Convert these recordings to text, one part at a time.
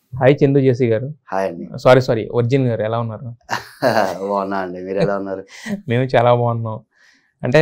Hi Chandu జేసీ గారు hi అండి sorry sorry virgin గారు ఎలా ఉన్నారు బాగున్నా అండి మీరు ఎలా ఉన్నారు మేము చాలా బాగున్నాం అంటే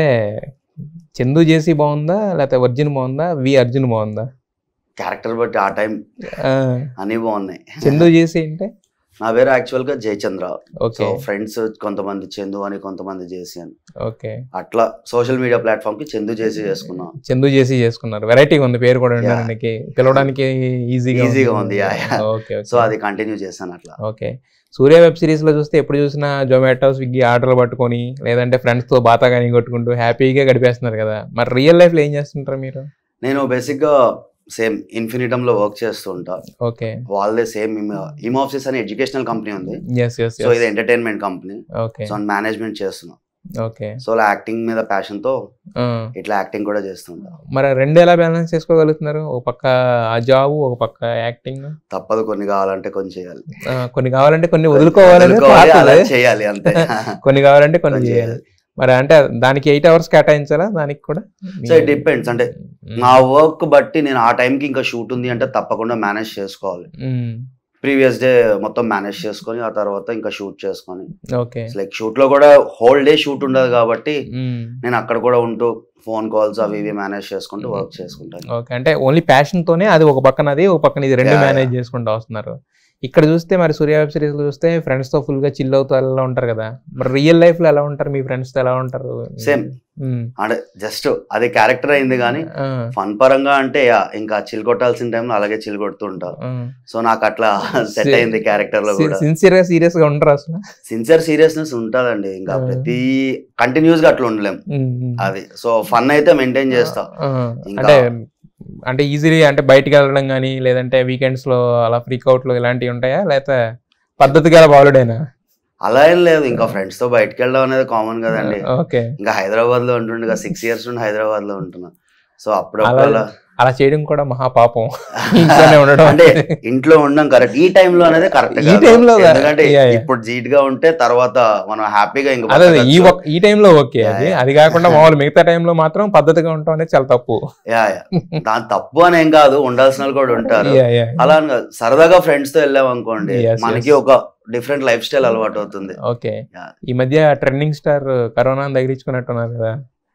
చందు జేసీ బాగుందా లేకపోతే వర్జిన్ బాగుందా వి అర్జున్ బాగుందా క్యారెక్టర్ బట్టి ఆ టైం ఆ, అన్నీ బాగున్నాయి చందు జేసీ అంటే నా పేరు యాక్చువల్ గా జయచంద్ర సో ఓకే ఫ్రెండ్స్ కొంతమంది చందు అని కొంతమంది చేసి అని ఓకే అట్లా సోషల్ మీడియా ప్లాట్ఫామ్ కి చందు చేసి చేసుకున్నాం చందు జేసీ చేసుకున్నారు వెరైటీగా ఉంది పేరు కూడా వినడానికి పిలవడానికి ఈజీగా ఈజీగా ఉంది, yeah, yeah. ఓకే సో అది కంటిన్యూ చేశాను అట్లా ఓకే సూర్య వెబ్ సిరీస్ లో చూస్తే ఎప్పుడు చూసినా జొమాటో స్విగ్గీ ఆర్డర్లు పట్టుకొని లేదంటే ఫ్రెండ్స్ తో బాతాగాని కొట్టుకుంటూ హ్యాపీగా గడిపేస్తున్నారు కదా మరి రియల్ లైఫ్ లో ఏం చేస్తుంటారు మీరు నేను బేసిక్ గా సేమ్ ఇన్ఫినిటమ్ లో వర్క్ చేస్తూ ఉంటా ఓకే వాళ్ళదే సేమ్ ఇమాఫిస్ అనే ఎడ్యుకేషనల్ కంపెనీ ఉంది ఎస్ ఎస్ సో ఇది entertainment company okay so management చేస్తున్నా ఓకే సో అలా యాక్టింగ్ మీద ప్యాషన్ తో ఆ, ఇట్లా యాక్టింగ్ కూడా చేస్తుంటా మరి రెండు ఎలా బ్యాలెన్స్ చేసుకోగలుగుతున్నారు ఒక పక్క ఆ జాబ్ ఒక పక్క యాక్టింగ్ తప్పదు కొన్ని కావాలంటే కొన్ని చేయాలి కొన్ని కావాలంటే కొన్ని వదులుకోవాలని వదులుకోవాలి, అలా పాతదే. చేయాలి అంతే కొన్ని కావాలంటే కొన్ని కొన్ని చేయాలి చేయాలి మరి అంటే దానికి ఎయిట్ అవర్స్ కేటాయించాలా దానికి కూడా సో ఇట్ డిపెండ్స్ అంటే నా వర్క్ బట్టి నేను ఆ టైంకి ఇంకా షూట్ ఉంది అంటే తప్పకుండా మేనేజ్ చేసుకోవాలి ప్రీవియస్ డే మొత్తం మేనేజ్ చేసుకొని ఆ తర్వాత ఇంకా షూట్ చేసుకొని ఓకే లైక్ షూట్ లో కూడా హోల్ డే షూట్ ఉండదు కాబట్టి నేను అక్కడ కూడా ఉంటూ ఫోన్ కాల్స్ అవి ఇవి మేనేజ్ చేసుకుంటూ వర్క్ చేసుకుంటాను ఓకే అంటే ఓన్లీ ప్యాషన్ తోనే అది ఒక పక్కన అది ఒక పక్కన ఇది రెండు Yeah, మేనేజ్ చేసుకుంటూ వస్తున్నారు ఇక్కడ చూస్తే మరి సూర్య వెబ్ సిరీస్ లో చూస్తే ఫ్రెండ్స్ తో ఫుల్ గా చిల్ అవుతూ అలా ఉంటారు కదా మరి రియల్ లైఫ్ లో ఎలా ఉంటారు మీ ఫ్రెండ్స్ తో ఎలా ఉంటారు Same. మ్మ్. అంటే జస్ట్ అది క్యారెక్టర్ అయింది కానీ ఆ, ఫన్ పరంగా అంటే yeah, ఇంకా చిల్ కొట్టాల్సిన టైంలో అలాగే చిల్ కొడుతూ ఉంటా ఆ. సో నాకు అట్లా సెట్ Same. అయింది క్యారెక్టర్ లో కూడా సిన్సియర్ గా సీరియస్ గా ఉంటారు అసలు సిన్సియర్ సీరియస్నెస్ ఉంటుందండి ఇంకా ఆ. ప్రతి కంటిన్యూస్ గా అట్లా ఉండలేం మ్మ్, మ్మ్. అది సో ఫన్ అయితే మెయింటైన్ చేస్తా ఆ, ఇంకా- అంటే అంటే ఈజీలీ అంటే బయటికి వెళ్ళడం కానీ లేదంటే వీకెండ్స్ లో అలా ఫ్రీక్ అవుట్ లో ఇలాంటివి ఉంటాయా లేకపోతే పద్ధతిగా బాలుడేనా అలా ఏం లేదు ఇంకా ఫ్రెండ్స్ తో బయటకు వెళ్ళడం అనేది కామన్ కదండి ఓకే ఇంకా హైదరాబాద్ లో ఉంటుండగా సిక్స్ ఇయర్స్ నుండి హైదరాబాద్ లో ఉంటున్నా సో అప్పుడప్పుడు అలా- అలా అలా చేయడం కూడా మహాపాపం ఇంట్లోనే ఉండడం అంటే ఇంట్లో ఉండడం కరెక్ట్ ఈ time లో అనేది కరెక్ట్ ఈ time లో గా- ఎందుకంటే Yeah, yeah. ఇప్పుడు జీట్ గా ఉంటే తర్వాత మనం హ్యాపీగా ఇంకా అదే అదే, ఈ బతకచ్చు. ఒక్- ఈ టైంలో ఓకే Yeah, అది yeah. అది కాకుండా మామూలు మిగతా టైంలో మాత్రం పద్ధతిగా ఉండటం అనేది చాలా తప్పు Yeah, yeah. దాని తప్పు అని ఏం కాదు ఉండాల్సిన వాళ్ళు కూడా ఉంటారు Yeah, yeah. అలా అని కాదు సరదాగా ఫ్రెండ్స్ తో వెళ్ళాం అనుకోండి Yes, మనకి yes. ఒక డిఫరెంట్ లైఫ్ స్టైల్ అలవాటు అవుతుంది ఓకే Yeah. ఈ మధ్య ట్రెండింగ్ స్టార్ కరోనా తగిలించుకున్నట్టున్నారు కదా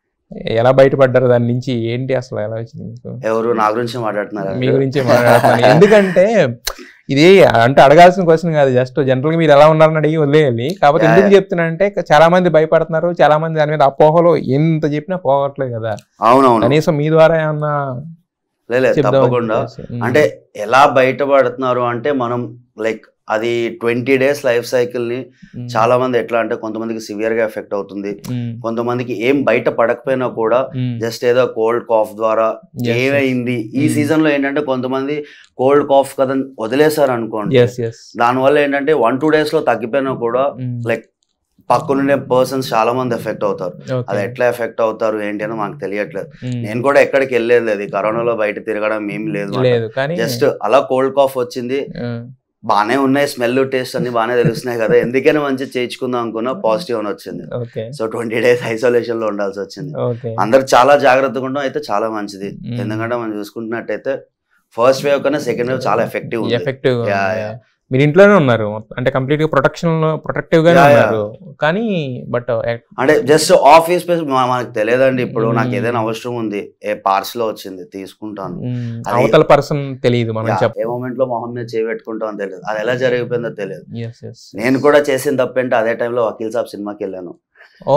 ఎలా బయటపడ్డారు దాని నుంచి ఏంటి అసలు ఎలా వచ్చింది మీకు ఎవరు నా గురించి మాట్లాడుతున్నారు మీ గురించి మాట్లాడుతున్నాను ఎందుకంటే ఇది అంటే అడగాల్సిన క్వశ్చన్ కాదు జస్ట్ జనరల్ గా మీరు ఎలా ఉన్నారని అడిగి వదిలేయాలి కాకపోతే Yeah, ఎందుకు yeah. చెప్తున్నానంటే చాలా మంది భయపడుతున్నారు చాలా మంది దాని మీద అపోహలు ఎంత చెప్పినా పోవట్లేదు కదా అవునవును కనీసం మీ ద్వారా ఏమన్నా లేదు చెప్దామని తప్పకుండా చెప్పేసి. ఉమ్. అంటే ఎలా బయటపడుతున్నారు అంటే మనం లైక్ అది ట్వంటీ డేస్ లైఫ్ సైకిల్ ని ఉమ్. చాలా మంది ఎట్లా అంటే కొంతమందికి సివియర్ గా ఎఫెక్ట్ అవుతుంది ఉమ్. కొంతమందికి ఏం బయట పడకపోయినా కూడా ఉమ్. జస్ట్ ఏదో కోల్డ్ కాఫ్ ద్వారా Yes, ఏమైంది ఈ Mm. సీజన్ లో ఏంటంటే కొంతమంది కోల్డ్ కాఫ్ కదా వదిలేశారు అనుకోండి yes yes దానివల్ల ఏంటంటే వన్ టూ డేస్ లో తగ్గిపోయినా కూడా ఉమ్. లైక్ పక్కనుండే పర్సన్స్ చాలా మంది ఎఫెక్ట్ అవుతారు Okay. అది ఎట్లా ఎఫెక్ట్ అవుతారు ఏంటి అని మాకు తెలియట్లేదు ఉమ్. నేను కూడా ఎక్కడికి వెళ్ళేది లేదు ఈ కరోనాలో బయట తిరగడం ఏం లేదు లేదు కానీ జస్ట్ అలా కోల్డ్ కాఫ్ వచ్చింది ఉమ్. బానే ఉన్నాయి స్మెల్ టేస్ట్ అన్ని బానే తెలుస్తున్నాయి కదా ఎందుకైనా మంచి చేయించుకుందాం అనుకున్నా పాజిటివ్ అని వచ్చింది okay so twenty days isolation లో ఉండాల్సి వచ్చింది ఓకే అందరు చాలా జాగ్రత్తగా ఉండడం అయితే చాలా మంచిది Mm. ఎందుకంటే మనం చూసుకుంటున్నట్టయితే ఫస్ట్ వేవ్ కన్నా సెకండ్ వేవ్ చాలా ఎఫెక్టివ్ ఉంది ఎఫెక్టివ్ Yeah, yeah. మీరు ఇంట్లోనే ఉన్నారు అంటే కంప్లీట్ గా ప్రొటెక్షన్ ప్రొటెక్టివ్ గానే Yeah, yeah. ఉన్నారు కానీ బట్ అంటే జస్ట్ ఆఫీస్ స్పేస్ మనకు తెలియదండి ఇప్పుడు Mm. నాకు ఏదైనా అవసరం ఉంది ఏ పార్సల్ వచ్చింది తీసుకుంటాను అది- అవతల పర్సన్ తెలియదు మనం Yeah, చెప్ప ఏ మూమెంట్ లో మొహం మీద చేయి పెట్టుకుంటాం తెలియదు అది ఎలా జరిగిపోయిందో తెలియదు ఎస్ ఎస్ నేను కూడా చేసిన తప్పేంటే అదే టైంలో వకీల్ సాబ్ సినిమాకి వెళ్ళాను ఓ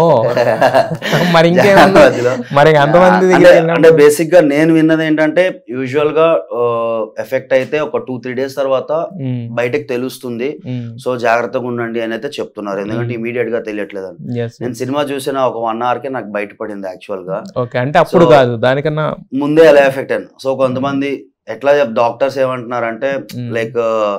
మరి ఇంకేముంది మధ్యలో. మరి అంతమంది అంటే దగ్గరికి అంటే వెళ్ళినప్పుడు- బేసిక్ గా నేను విన్నది ఏంటంటే యూజువల్ గా ఎఫెక్ట్ అయితే ఒక టూ త్రీ డేస్ తర్వాత ఉమ్, బయటకు తెలుస్తుంది ఉమ్, సో జాగ్రత్తగా ఉండండి అని అయితే చెప్తున్నారు ఎందుకంటే Mm. ఇమీడియట్ గా తెలియట్లేదు అని yes, yes. నేను సినిమా చూసిన ఒక వన్ అవర్ కి నాకు బయటపడింది యాక్చువల్ గా ఓకే అంటే అప్పుడు So- కాదు దానికన్నా ముందే అలా ఎఫెక్ట్ అయ్యాను సో కొంతమంది ఎట్లా డాక్టర్స్ ఏమంటున్నారంటే Mm. Like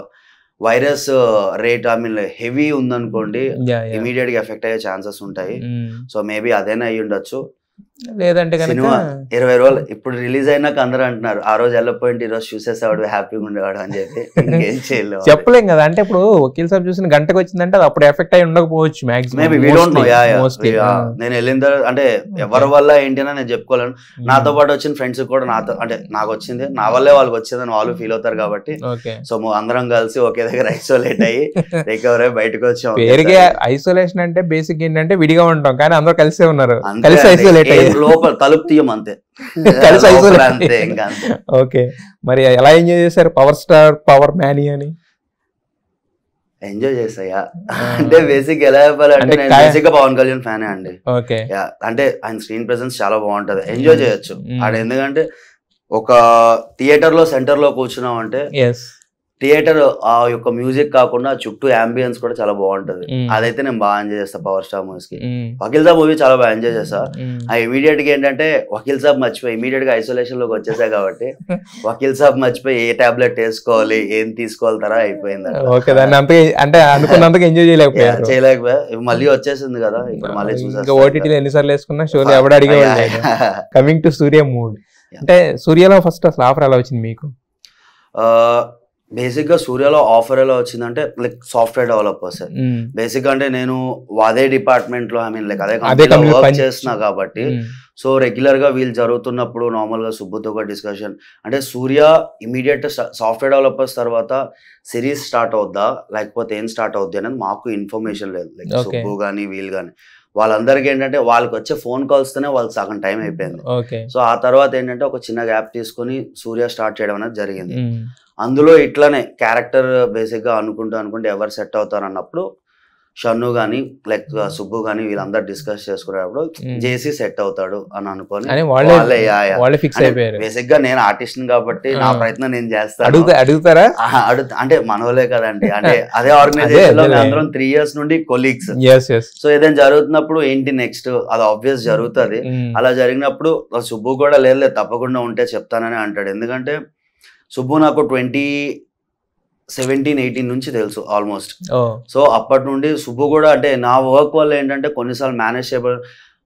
virus rate I mean heavy ఉందనుకోండి yeah, yeah. ఇమీడియట్ గా ఎఫెక్ట్ అయ్యే ఛాన్సెస్ ఉంటాయి ఉమ్, సో మేబీ అదేనా అయ్యి ఉండొచ్చు లేదంటే కనుక సినిమా ఇరవై రోజులు ఇప్పుడు రిలీజ్ అయినాక అందరూ అంటున్నారు ఆ రోజు వెళ్ళిపోయింది ఈ రోజు చూసేసేవాడు హ్యాపీగా ఉండేవాడు అని చెప్పి ఇంకేం చేయలేవు చెప్పలేం కదా అంటే ఇప్పుడు వకీల్ సాబ్ చూసిన గంటకు వచ్చిందంటే అది అప్పుడు ఎఫెక్ట్ అయి ఉండకపోవచ్చు maybe we don't know yeah mostly నేను వెళ్ళిన తర్వాత అంటే ఎవరి వల్ల ఏంటి అని నేను చెప్పుకోలేను నాతో పాటు వచ్చిన ఫ్రెండ్స్ కూడా నాతో అంటే నాకు వచ్చింది నా వల్లే వాళ్ళకి వచ్చిందని వాళ్ళు ఫీల్ అవుతారు కాబట్టి ఓకే సో ము- అందరం కలిసి ఒకే దగ్గర ఐసోలేట్ అయ్యి రికవర్ అయ్యి బయటకు వచ్చాం పేరుగా ఐసోలేషన్ అంటే బేసిక్ ఏంటంటే విడిగా ఉంటాం కానీ అందరూ కలిసే ఉన్నారు అంతే కలిసి అండి. ఐసోలేట్ ఏం అయ్యారు లోపల తలుపు తీయం అంతే కలిసి లోపల isolate అంతే అయ్యారు. ఇంకా అంతే ఓకే మరి ఎలా ఎంజాయ్ చేశారు పవర్ స్టార్ పవర్ మ్యానీ అని ఎంజాయ్ చేసాయా అంటే బేసిక్ ఎలా చెప్పాలంటే అంటే నేను కాయ- బేసిక్ గా పవన్ కళ్యాణ్ ఫ్యానే అండి ఓకే యా అంటే ఆయన స్క్రీన్ ప్రెసెన్స్ చాలా బాగుంటది ఎంజాయ్ చేయొచ్చు Mm. ఆడ ఎందుకంటే ఒక థియేటర్ లో సెంటర్ లో కూర్చున్నాం అంటే ఎస్ థియేటర్ ఆ యొక్క మ్యూజిక్ కాకుండా చుట్టూ అంబియన్స్ కూడా చాలా బాగుంటది Mm. అదైతే నేను బాగా ఎంజాయ్ చేస్తా పవర్ స్టార్ మూవీస్ కి వకీల్ సాబ్ మూవీ చాలా బాగా ఎంజాయ్ చేస్తా ఆ ఇమీడియట్ గా ఏంటంటే వకీల్ సాబ్ మర్చిపోయి ఇమీడియట్ గా ఐసోలేషన్ లోకి వచ్చేసా కాబట్టి వకీల్ సాబ్ మర్చిపోయి ఏ టాబ్లెట్ వేసుకోవాలి ఏం తీసుకోవాలి తరా అయిపోయింది అట్లా. ఓకే దాన్ని అంత అంటే అనుకున్నంతగా ఎంజాయ్ Yeah, చేయలేకపోయారు చేయలేకపోయా ఇప్పుడు మళ్ళీ వచ్చేసింది కదా ఇప్పుడు మళ్ళీ ఇంకా చూసా ఓటీటీలో ఎన్నిసార్లు వేసుకున్నా షోలు ఎవడు అడిగేవాడు లేదు coming to Surya mood Yeah. అంటే సూర్యలో ఫస్ట్ అసలు ఆఫర్ ఎలా వచ్చింది మీకు బేసిక్ గా సూర్యలో ఆఫర్ ఎలా వచ్చిందంటే like software developers hmm. Basic గా అంటే నేను అదే డిపార్ట్మెంట్ లో ఐ మీన్ లైక్ అదే అదే కంపెనీలో company లో వర్క్ పని- చేస్తున్నా కాబట్టి మ్మ్. సో రెగ్యులర్ గా వీళ్ళు జరుగుతున్నప్పుడు నార్మల్ గా సుబ్బుతో ఒక డిస్కషన్ అంటే సూర్య ఇమీడియట్ సాఫ్ట్వేర్ డెవలపర్స్ తర్వాత సిరీస్ స్టార్ట్ అవుద్దా లేకపోతే ఏం స్టార్ట్ అవుద్ది అనేది మాకు ఇన్ఫర్మేషన్ లేదు లైక్ Okay. సుబ్బు కానీ వీళ్ళు కానీ వాళ్ళందరికీ ఏంటంటే వాళ్ళకి వచ్చే ఫోన్ కాల్స్ తోనే వాళ్ళకి సగం టైం అయిపోయింది ఓకే సో ఆ తర్వాత ఏంటంటే ఒక చిన్న గ్యాప్ తీసుకొని సూర్య స్టార్ట్ చేయడం అనేది జరిగింది మ్మ్. అందులో ఇట్లానే క్యారెక్టర్ బేసిక్ గా అనుకుంటూ అనుకుంటే ఎవరు సెట్ అవుతారు అన్నప్పుడు షన్ను గానీ లైక్ సుబ్బు గానీ వీళ్ళందరూ డిస్కస్ చేసుకునేటప్పుడు Mm. జేసీ సెట్ అవుతాడు అని అనుకొని అని వాళ్ళే వాళ్ళే, yeah, yeah. వాళ్ళే ఫిక్స్ అయిపోయారు బేసిక్ గా నేను ఆర్టిస్ట్ కాబట్టి నా Ah. ప్రయత్నం నేను చేస్తాను అడుగుతా అడుగుతారా ఆహా, అడుగుతా అంటే మనోలే కదండి అంటే అదే ఆర్గనైజేషన్ లో అదేలే. అందరం త్రీ ఇయర్స్ నుండి కొలీగ్స్ ఎస్ ఎస్ సో ఏదైనా జరుగుతున్నప్పుడు ఏంటి నెక్స్ట్ అది ఆబ్వియస్ జరుగుతుంది అలా జరిగినప్పుడు ఆ సుబ్బు కూడా లేదు లేదు, తప్పకుండా ఉంటే చెప్తానని అంటాడు ఎందుకంటే సుబ్బు నాకు ట్వంటీ సెవెంటీన్ ఎయిటీన్ నుంచి తెలుసు ఆల్మోస్ట్ ఓ సో అప్పటి నుండి సుబ్బు కూడా అంటే నా వర్క్ వల్ల ఏంటంటే కొన్నిసార్లు మేనేజ్ చేయబడి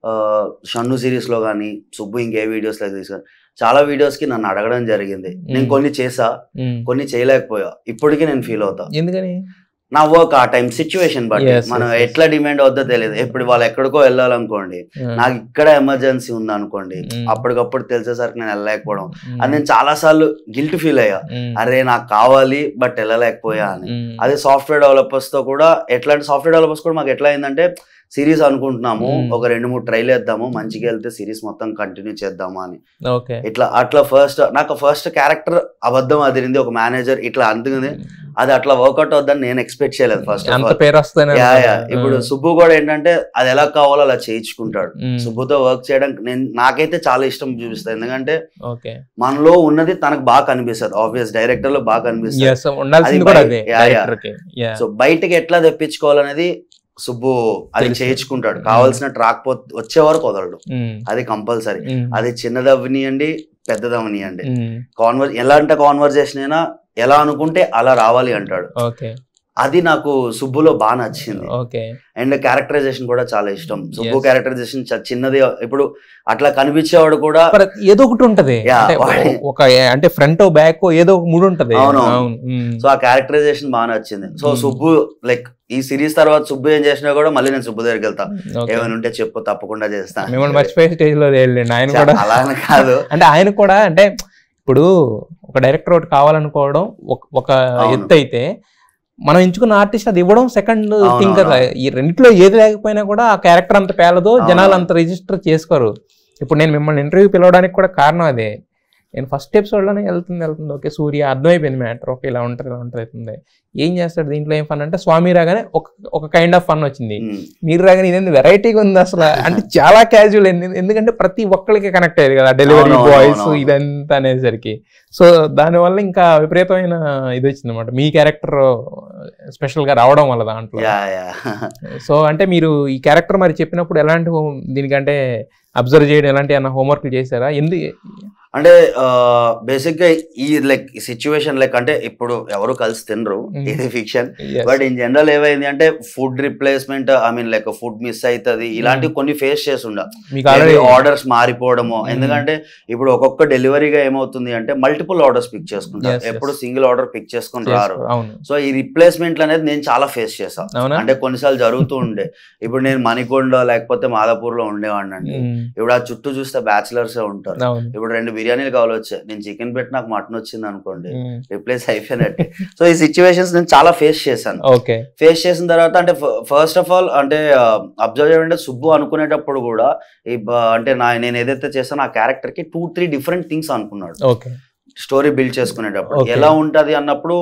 షన్ను సిరీస్ లో కానీ సుబ్బు ఇంకే వీడియోస్ లో తీసుకొని చాలా వీడియోస్ కి నన్ను అడగడం జరిగింది నేను Mm. కొన్ని చేసా మ్మ్. కొన్ని చేయలేకపోయా ఇప్పటికీ నేను ఫీల్ అవుతా ఎందుకని నా వర్క్ ఆ టైం సిచ్యువేషన్ బట్టి Yes, మనం yes, yes. ఎట్లా డిమాండ్ అవుద్దో తెలియదు ఇప్పుడు వాళ్ళు ఎక్కడికో వెళ్ళాలనుకోండి మ్మ్. నాకు ఇక్కడ ఎమర్జెన్సీ ఉంది అనుకోండి Mm. అప్పటికప్పుడు తెలిసేసరికి నేను వెళ్ళలేకపోవడం మ్మ్. అది నేను చాలా సార్లు గిల్ట్ ఫీల్ అయ్యా మ్మ్. అరే నాకు కావాలి బట్ వెళ్ళలేకపోయా అని మ్మ్. అదే సాఫ్ట్వేర్ డెవలపర్స్ తో కూడా ఎట్లాంటి సాఫ్ట్వేర్ డెవలపర్స్ కూడా మాకు ఎట్లా అయిందంటే సిరీస్ అనుకుంటున్నాము Mm. ఒక రెండు మూడు ట్రైల్ వేద్దాము మంచిగా వెళ్తే సిరీస్ మొత్తం కంటిన్యూ చేద్దాము అని ఓకే ఇట్లా అట్లా ఫస్ట్ నాకు ఫస్ట్ క్యారెక్టర్ అబద్ధం అదిరింది ఒక మేనేజర్ ఇట్లా అందుకుంది అది అట్లా వర్కౌట్ అవుద్దని నేను ఎక్స్పెక్ట్ చేయలేదు ఫస్ట్ అంత పేరు వస్తానే యా యా ఇప్పుడు సుబ్బు కూడా ఏంటంటే అది ఎలా కావాలో అలా చేయించుకుంటాడు మ్మ్. సుబ్బుతో వర్క్ చేయడం నేను నాకైతే చాలా ఇష్టం చూపిస్తాను ఎందుకంటే ఓకే మనలో ఉన్నది తనకు బాగా కనిపిస్తుంది ఆబ్వియస్ డైరెక్టర్ లో బాగా కనిపిస్తుంది ఎస్ ఉండాల్సింది అది కూడా బయ- అదే యా, యా. డైరెక్టర్ కి యా సో బయటకి ఎట్లా తెప్పించుకోవాలనేది సుబ్బు అది తెలుసు. చేయించుకుంటాడు కావాల్సినట్టు రాకపోతే వచ్చే వరకు వదలడు మ్మ్. అది కంపల్సరీ మ్మ్. అది చిన్నది అవనియండి పెద్దది అవనియండి మ్మ్. కాన్వర్ ఎలాంటి కాన్వర్జేషన్ అయినా ఎలా అనుకుంటే అలా రావాలి అంటాడు ఓకే అది నాకు సుబ్బులో బాగా నచ్చింది ఓకే అండ్ క్యారెక్టరైజేషన్ కూడా చాలా ఇష్టం సుబ్బు Yes. క్యారెక్టరైజేషన్ చిన్నది ఇప్పుడు అట్లా కనిపించేవాడు కూడా మరి ఏదో ఒకటి ఉంటది Yeah, అంటే వాడి- ఒక అంటే ఫ్రంట్ బ్యాక్ ఏదో ఒక మూడు ఉంటది అవును. అవును మ్మ్. సో ఆ క్యారెక్టరైజేషన్ బాగా నచ్చింది సో Hmm. సుబ్బు లైక్ ఈ సిరీస్ తర్వాత సుబ్బు ఏం చేసినా కూడా మళ్ళీ నేను సుబ్బు దగ్గరికి వెళ్తా ఓకే. ఏమైనా ఉంటే చెప్పు తప్పకుండా చేస్తాను మిమ్మల్ని మర్చిపోయే స్టేజ్ లో వెళ్ళండి ఆయన కూడా అలా అని కాదు అంటే ఆయన కూడా అంటే ఇప్పుడు ఒక డైరెక్టర్ ఒకటి కావాలనుకోవడం ఒక- ఒక అవును. ఎత్తు అయితే మనం ఎంచుకున్న ఆర్టిస్ట్ అది ఇవ్వడం సెకండ్ అవును, థింగ్ కదా అవును. ఈ రెండిట్లో ఏది లేకపోయినా కూడా ఆ క్యారెక్టర్ అంత పేలదో అవును. జనాలు అంత రిజిస్టర్ చేసుకోరు ఇప్పుడు నేను మిమ్మల్ని ఇంటర్వ్యూ పిలవడానికి కూడా కారణం అదే నేను ఫస్ట్ ఎపిసోడ్ లోనే వెళ్తుంది వెళ్తుంది ఓకే సూర్య అర్థమైపోయింది మ్యాటర్ ఓకే ఇలా ఉంటుంది ఇలా ఉంటుంది అవుతుంది. ఏం చేస్తాడు దీంట్లో ఏం ఫన్ అంటే స్వామి రాగానే ఒక ఒక కైండ్ ఆఫ్ ఫన్ వచ్చింది ఉమ్, మీరు రాగానే ఇదేంది వెరైటీగా ఉంది అసలు అంటే చాలా క్యాజువల్ ఎందుకంటే ప్రతి ఒక్కరికి కనెక్ట్ అయ్యేది కదా డెలివరీ అవును, అవును, బాయ్స్ అవును. ఇదంతా అనేసరికి సో దానివల్ల ఇంకా విపరీతమైన ఇది వచ్చింది అనమాట మీ క్యారెక్టర్ స్పెషల్ గా రావడం వల్ల దాంట్లో యా యా సో అంటే మీరు ఈ క్యారెక్టర్ మరి చెప్పినప్పుడు ఎలాంటి home- దీనికంటే అబ్జర్వ్ చేయడం ఎలాంటి అన్న హోంవర్క్ చేశారా ఎందు అంటే బేసిక్ గా ఈ లైక్ ఈ సిచ్యువేషన్ లైక్ అంటే ఇప్పుడు ఎవరు కలిసి తినరు Mm. ఇది fiction Yes. But in general ఏమైంది అంటే food replacement I mean like food miss అవుతుంది ఇలాంటివి కొన్ని ఫేస్ చేసి ఉండ మీకు ఆల్రెడీ ఆర్డర్స్ మారిపోవడము Mm. ఎందుకంటే ఇప్పుడు ఒక్కొక్క డెలివరీగా ఏమవుతుంది అంటే మల్టిపుల్ ఆర్డర్స్ పిక్ చేసుకుంటారు Yes, yes. ఎప్పుడు సింగిల్ ఆర్డర్ పిక్ చేసుకుని రారు అవును సో ఈ రిప్లేస్మెంట్ అనేది నేను చాలా ఫేస్ చేశాను అవునా అంటే కొన్నిసార్లు జరుగుతూ ఉండే ఇప్పుడు నేను మణికొండ లేకపోతే మాదాపూర్ లో ఉండేవాడిని అండి ఉమ్, ఇప్పుడు ఆ చుట్టూ చూస్తే బ్యాచిలర్స్ ఉంటారు అవును ఇప్పుడు రెండు బిర్యానీలు కావాలి వచ్చాయి నేను చికెన్ పెట్టి నాకు మటన్ వచ్చింది అనుకోండి ఉమ్, రిప్లేస్ అయిపోయినట్టు సో ఈ సిచ్యువేషన్స్ నేను చాలా ఫేస్ చేశాను ఓకే ఫేస్ చేసిన తర్వాత అంటే ఫస్ట్ ఆఫ్ ఆల్ అంటే అబ్జర్వ్ చేయాలంటే సుబ్బు అనుకునేటప్పుడు కూడా ఈ బ- అంటే నా నేను ఏదైతే చేస్తానో ఆ క్యారెక్టర్ కి టూ త్రీ డిఫరెంట్ థింగ్స్ అనుకున్నాడు ఓకే స్టోరీ బిల్డ్ చేసుకునేటప్పుడు Okay. ఎలా ఉంటది అన్నప్పుడు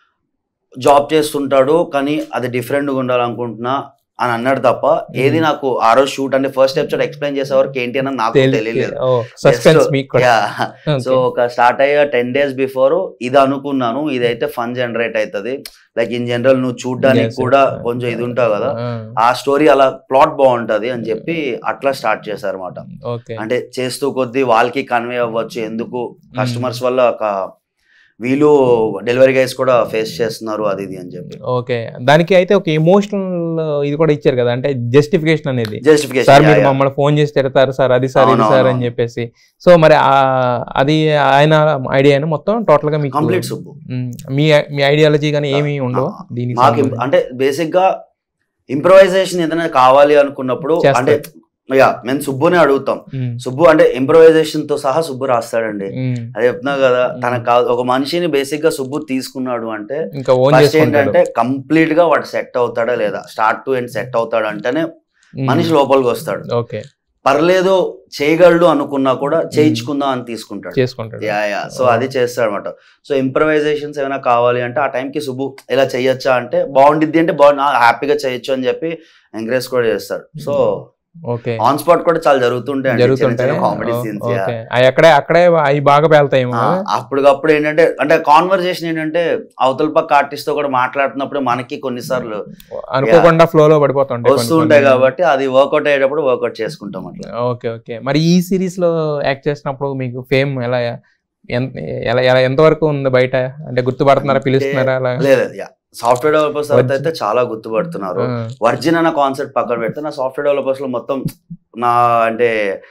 జాబ్ చేస్తుంటాడు కానీ అది డిఫరెంట్ గా ఉండాలనుకుంటున్నా అని అన్నాడు తప్ప ఏది నాకు ఆ రోజు షూట్ అంటే ఫస్ట్ ఎపిసోడ్ ఎక్స్ప్లెయిన్ చేసే వరకు ఏంటి అని నాకు తెలియలేదు సస్పెన్స్ మీకు కూడా సో ఒక స్టార్ట్ అయ్యే టెన్ డేస్ బిఫోర్ ఇది అనుకున్నాను ఇదైతే ఫన్ జనరేట్ అవుతుంది లైక్ ఇన్ జనరల్ నువ్వు చూడడానికి Yes, కూడా yes. కొంచెం ఇది ఉంటావు కదా ఆ, ఆ స్టోరీ అలా ప్లాట్ బాగుంటది అని చెప్పి అట్లా స్టార్ట్ చేశారు అనమాట ఓకే అంటే చేస్తూ కొద్దీ వాళ్ళకి కన్వే అవ్వచ్చు ఎందుకు కస్టమర్స్ వల్ల ఒక వీళ్ళు డెలివరీ గైస్ కూడా ఫేస్ చేస్తున్నారు అది ఇది అని చెప్పి ఓకే దానికి అయితే ఒక ఎమోషనల్ ఇది కూడా ఇచ్చారు కదా అంటే జస్టిఫికేషన్ అనేది సార్ జస్టిఫికేషన్ మీరు మమ్మల్ని ఫోన్ చేసి తిడతారు సార్ అది సార్ ఇది అవును, సార్ అవును, అని అవును. చెప్పేసి సో మరి ఆ- అది ఆయన ఐడియా మొత్తం టోటల్ గా మీకు కంప్లీట్ సుబ్బు ఉమ్, మీ మీ ఐడియాలజీ కానీ ఏమీ ఉండవు ఆ, దీనికి మాకు సంబంధించి? అంటే బేసిక్ గా ఇంప్రవైజేషన్ ఏదైనా కావాలి అనుకున్నప్పుడు చేస్తారు. అంటే యా మేము సుబ్బునే అడుగుతాం ఉమ్, సుబ్బు అంటే ఇంప్రవైజేషన్ తో సహా సుబ్బు రాస్తాడండి ఉమ్, అది చెప్తున్నా కదా తనకు కావాలి ఒక మనిషిని బేసిక్ గా సుబ్బు తీసుకున్నాడు అంటే ఇంకా ఓన్ ఫస్ట్ ఏంటంటే చేసుకుంటాడు కంప్లీట్ గా వాడు సెట్ అవుతాడా లేదా స్టార్ట్ టు ఎండ్ సెట్ అవుతాడు అంటేనే ఉమ్, మనిషి లోపలికి వస్తాడు ఓకే పర్లేదు చేయగలడు అనుకున్నా కూడా చేయించుకుందాం అని తీసుకుంటాడు చేసుకుంటాడు యా యా సో అది చేస్తాడు అనమాట సో ఇంప్రవైజేషన్స్ ఏమైనా కావాలి అంటే ఆ టైంకి సుబ్బు ఇలా చేయొచ్చా అంటే బాగుండిద్ది అంటే బాగుంది హ్యాపీగా చేయొచ్చు అని చెప్పి ఎంకరేజ్ కూడా చేస్తాడు సో ఓకే ఆన్ స్పాట్ కూడా చాలా జరుగుతుంటాయి జరుగుతుంటాయి కామెడీ సీన్స్ ఓకే అవి అక్కడే అక్కడే అవి బాగా పేలుతాయేమో కదా? అప్పటికప్పుడు ఏంటంటే అంటే కాన్వర్జేషన్ ఏంటంటే అవతల పక్క ఆర్టిస్ట్ తో కూడా మాట్లాడుతున్నప్పుడు మనకి కొన్నిసార్లు అనుకోకుండా ఫ్లో లో పడిపోతుంటాయి కొన్ని వస్తూ ఉంటాయి కొన్ని. కాబట్టి అది వర్కౌట్ అయ్యేటప్పుడు వర్కౌట్ చేసుకుంటాం అట్లా ఓకే ఓకే మరి ఈ సిరీస్ లో యాక్ట్ చేసినప్పుడు మీకు ఫేమ్ ఎలా ఎంత ఎలా ఎలా ఎంతవరకు ఉంది బయట అంటే గుర్తుపడుతున్నారా పిలుస్తున్నారా అలా లేదు యా సాఫ్ట్వేర్ డెవలపర్స్ Virgin. అయితే చాలా గుర్తుపడుతున్నారు ఆ, వర్జిన్ అన్న కాన్సెప్ట్ పక్కన పెడితే నా సాఫ్ట్వేర్ డెవలపర్స్ లో మొత్తం నా అంటే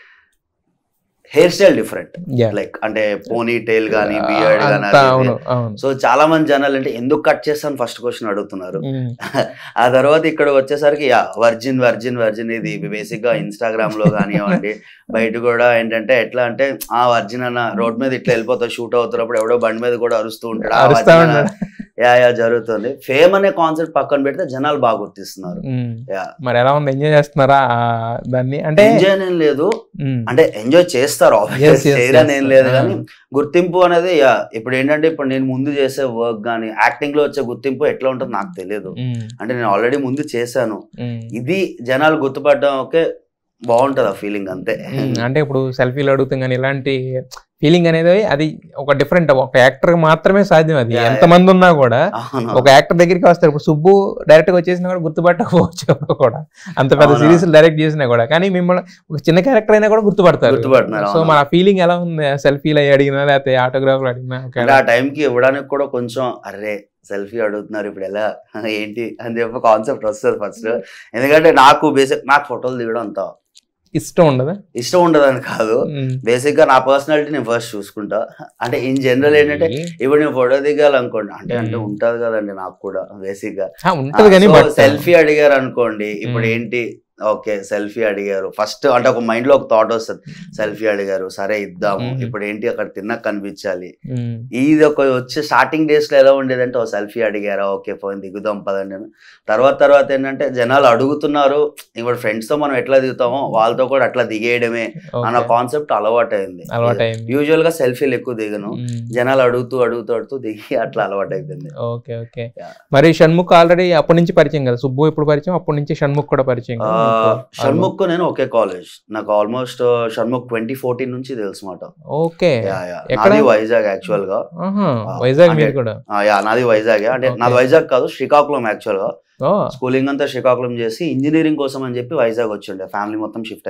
hair style different yeah. Like అంటే పోనీ టైల్ గానీ బియర్డ్ అంతా గానీ అవును అవును సో చాలా మంది జనాలు అంటే ఎందుకు కట్ చేస్తాను ఫస్ట్ క్వశ్చన్ అడుగుతున్నారు ఉమ్, ఆ తర్వాత ఇక్కడ వచ్చేసరికి యా వర్జిన్ వర్జిన్ వర్జిన్ ఇది బేసిక్ గా ఇన్స్టాగ్రామ్ లో కానివ్వండి బయట కూడా ఏంటంటే ఎట్లా అంటే ఆ వర్జిన్ అన్న రోడ్ మీద ఇట్లా వెళ్ళిపోతా షూట్ అవుతున్నప్పుడు ఎవడో బండి మీద కూడా అరుస్తూ ఉంటాడు "ఆ, అరుస్తా వర్జిన్ అన్న." ఉన్నాడు. యా యా జరుగుతుంది ఫేమ్ అనే కాన్సెప్ట్ పక్కన పెడితే జనాలు బాగా గుర్తిస్తున్నారు ఉమ్. యా మరి ఎలా ఉంది ఎంజాయ్ చేస్తున్నారా ఆ దాన్ని అంటే ఎంజాయ్ ఏం లేదు ఉమ్, అంటే ఎంజాయ్ చేస్తారు Yes, yes, చేయరని yes. ఏం లేదు ఆ. కానీ గుర్తింపు అనేది యా ఇప్పుడు ఏంటంటే ఇప్పుడు నేను ముందు చేసే వర్క్ కానీ యాక్టింగ్ లో వచ్చే గుర్తింపు ఎట్లా ఉంటుందో నాకు తెలియదు ఉమ్, అంటే నేను ఆల్రెడీ ముందు చేశాను ఉమ్. ఇది జనాలు గుర్తుపడడం ఓకే బాగుంటది ఆ ఫీలింగ్ అంతే ఉమ్, అంటే ఇప్పుడు సెల్ఫీలు అడుగుతాం కానీ ఇలాంటి ఫీలింగ్ అనేది అది ఒక డిఫరెంట్ ఒక యాక్టర్ మాత్రమే సాధ్యం అది Yeah, ఎంత మంది ఉన్నా కూడా అవును ఒక యాక్టర్ దగ్గరికి వస్తారు ఇప్పుడు సుబ్బు డైరెక్ట్ గా వచ్చేసినా కూడా గుర్తుపట్టకపోవచ్చు ఎవరు కూడా అంత పెద్ద అవునా? సిరీస్ డైరెక్ట్ చేసినా కూడా కానీ మిమ్మల్ని ఒక చిన్న క్యారెక్టర్ అయినా కూడా గుర్తుపడతారు గుర్తుపడుతున్నారు సో అవును. మన ఫీలింగ్ ఎలా ఉంది సెల్ఫీలు అయ్యి అడిగినా లేకపోతే ఆటోగ్రాఫ్లు అడిగినా ఒక అంటే ఆ time కి ఇవ్వడానికి కూడా కొంచెం అరే సెల్ఫీ అడుగుతున్నారు ఇప్పుడు ఎలా ఏంటి అని చెప్పి కాన్సెప్ట్ వస్తుంది ఫస్ట్ ఎందుకంటే నాకు బేసిక్ నాకు ఫోటోలు దిగడం అంత ఇష్టం ఉండదా ఇష్టం ఉండదని కాదు ఉమ్. బేసిక్ గా నా పర్సనాలిటీ నేను ఫస్ట్ చూసుకుంటా అంటే ఇన్ జనరల్ ఏంటంటే ఇప్పుడు నేను ఫోటో దిగాలనుకోండి అంటే అంటే మ్మ్. ఉంటది కదండి నాకు కూడా బేసిక్ గా ఆ, ఉంటది కానీ బట్ సెల్ఫీ అడిగారు అనుకోండి ఇప్పుడు మ్మ్. ఏంటి ఓకే సెల్ఫీ అడిగారు ఫస్ట్ అంటే ఒక మైండ్ లో ఒక థాట్ వస్తుంది సెల్ఫీ అడిగారు సరే ఇద్దాము మ్మ్. ఇప్పుడు ఏంటి అక్కడ తిన్నా కనిపించాలి ఇది ఒక వచ్చే స్టార్టింగ్ డేస్ లో ఎలా ఉండేదంటే ఓ సెల్ఫీ అడిగారా ఓకే పోయి దిగుదాం పదండి అని. తర్వాత తర్వాత ఏంటంటే జనాలు అడుగుతున్నారు ఇప్పుడు ఫ్రెండ్స్ తో మనం ఎట్లా దిగుతామో వాళ్ళతో కూడా అట్లా దిగేయడమే అన్న కాన్సెప్ట్ అలవాటు అయింది అలవాటు అయింది యూజువల్ గా సెల్ఫీలు ఎక్కువ దిగను జనాలు అడుగుతూ అడుగుతూ అడుగుతూ దిగి అట్లా అలవాటు అయిపోయింది ఓకే ఓకే Yeah. మరి షణ్ముఖ్ ఆల్రెడీ అప్పటి నుంచి పరిచయం కదా సుబ్బు ఇప్పుడు పరిచయం అప్పటి నుంచి షణ్ముఖ్ కూడా పరిచయం కదా ఆ, మీకు? షణ్ముఖ్ నేను ఒకే కాలేజ్ నాకు ఆల్మోస్ట్ షణ్ముఖ్ ట్వంటీ ఫోర్టీన్ నుంచి తెలుసు మాట ఓకే ఎక్కడ? నాది వైజాగ్ యాక్చువల్ గా ఆహా, ఆ, వైజాగ్ అంటే- మీరు కూడా ఆ, యా నాది వైజాగ్ అంటే Okay. నాది వైజాగ్ కాదు శ్రీకాకుళం యాక్చువల్ గా ఓ స్కూలింగ్ అంతా శ్రీకాకుళం చేసి ఇంజనీరింగ్ కోసం అని చెప్పి వైజాగ్ వచ్చిండే ఫ్యామిలీ మొత్తం షిఫ్ట్ అయ్యాం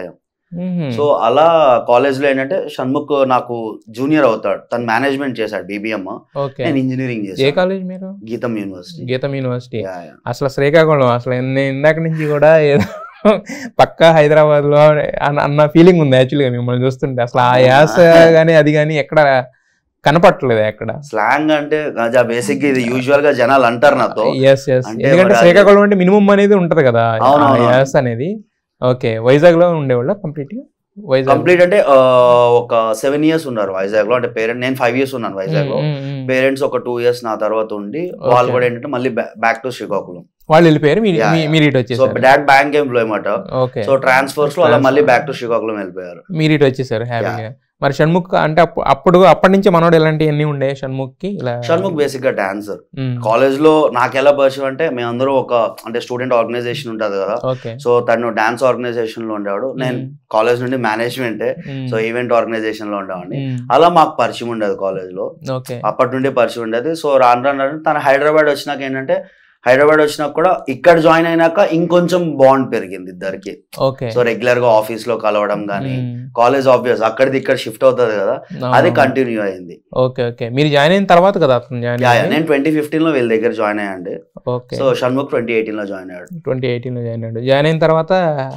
మ్మ్. సో అలా కాలేజ్ లో ఏంటంటే షణ్ముఖ్ నాకు జూనియర్ అవుతాడు తను మేనేజ్మెంట్ చేశాడు బీబీఎం ఓకే నేను ఇంజనీరింగ్ ఏ చేశాను కాలేజ్ మీరు గీతం యూనివర్సిటీ గీతం యూనివర్సిటీ యా, యా. అసలు శ్రీకాకుళం అసలు నేను ఇందాక నుంచి కూడా ఏదో పక్కా హైదరాబాద్ లో అన్న- అన్న ఫీలింగ్ ఉంది యాక్చువల్గా మిమ్మల్ని చూస్తుంటే అసలు ఆ యాస గానీ అది కానీ ఎక్కడ కనపట్టలేదు ఎక్కడ స్లాంగ్ అంటే బేసిక్ గా ఇది యూజువల్ గా జనాలు అంటారు నాతో ఎస్ ఎస్ అంటే ఎందుకంటే మరి అది- శ్రీకాకుళం అంటే మినిమం అనేది ఉంటది కదా ఆ అవునవును. యాస అనేది ఓకే వైజాగ్ లో ఉండేవాళ్ళ కంప్లీట్ గా వైజాగ్ కంప్లీట్ అంటే ఆ, ఒక సెవెన్ ఇయర్స్ ఉన్నారు వైజాగ్ లో అంటే పేరెంట్ నేను ఫైవ్ ఇయర్స్ ఉన్నాను వైజాగ్ లో మ్మ్, మ్మ్, మ్మ్. పేరెంట్స్ ఒక టూ ఇయర్స్ నా తర్వాత ఉండి వాళ్ళు Okay. కూడా ఏంటంటే మళ్ళీ బ్యాక్ టు శ్రీకాకుళం వాళ్ళు వెళ్ళిపోయారు మీరు Yeah, మీ- yeah. మీరు ఇటు సో వచ్చేసారు డాడ్ బ్యాంక్ ఎంప్లాయ్ అనమాట ఓకే సో ట్రాన్స్ఫర్స్ లో అలా Transfer. మళ్ళీ బ్యాక్ టు శ్రీకాకుళం వెళ్ళిపోయారు మీరు ఇటు వచ్చేసారు హ్యాపీగా మరి షణ్ముఖ్ అంటే అప్పు- అప్పుడు అప్పటి నుంచి మనోడు ఎలాంటివన్నీ ఉండే షణ్ముఖ్ కి ఇలా షణ్ముఖ్ బేసిక్ గా డాన్సర్ మ్మ్. కాలేజ్ లో నాకు ఎలా పరిచయం అంటే మేమందరూ ఒక అంటే స్టూడెంట్ ఆర్గనైజేషన్ ఉంటది కదా ఓకే సో తను డాన్స్ ఆర్గనైజేషన్ లో ఉండేవాడు నేను మ్మ్. కాలేజ్ నుండి మేనేజ్మెంట్ మ్మ్. సో ఈవెంట్ ఆర్గనైజేషన్ లో ఉండేవాడిని మ్మ్. అలా మాకు పరిచయం ఉండేది కాలేజ్ లో ఓకే అప్పటి నుండి పరిచయం ఉండేది సో రాను రాను రాను తను హైదరాబాద్ వచ్చినాక ఏంటంటే హైదరాబాద్ వచ్చినాక కూడా ఇక్కడ జాయిన్ అయినాక ఇంకొంచెం బాండ్ పెరిగింది ఇద్దరికి ఓకే సో రెగ్యులర్ గా ఆఫీస్ లో కలవడం కానీ మ్మ్. కాలేజ్ ఆబ్వియస్ అక్కడిది ఇక్కడ షిఫ్ట్ అవుతుంది కదా అది అవును. కంటిన్యూ అయింది ఓకే ఓకే మీరు జాయిన్ అయిన తర్వాత కదా అతను జాయిన్ యా, యా, నేను ట్వంటీ ఫిఫ్టీన్ లో వీళ్ళ దగ్గర జాయిన్ అయ్యండి okay so Shanmukh twenty eighteen లో జాయిన్ అయ్యాడు ట్వంటీ ఎయిటీన్ లో జాయిన్ అయ్యాడు జాయిన్ అయిన తర్వాత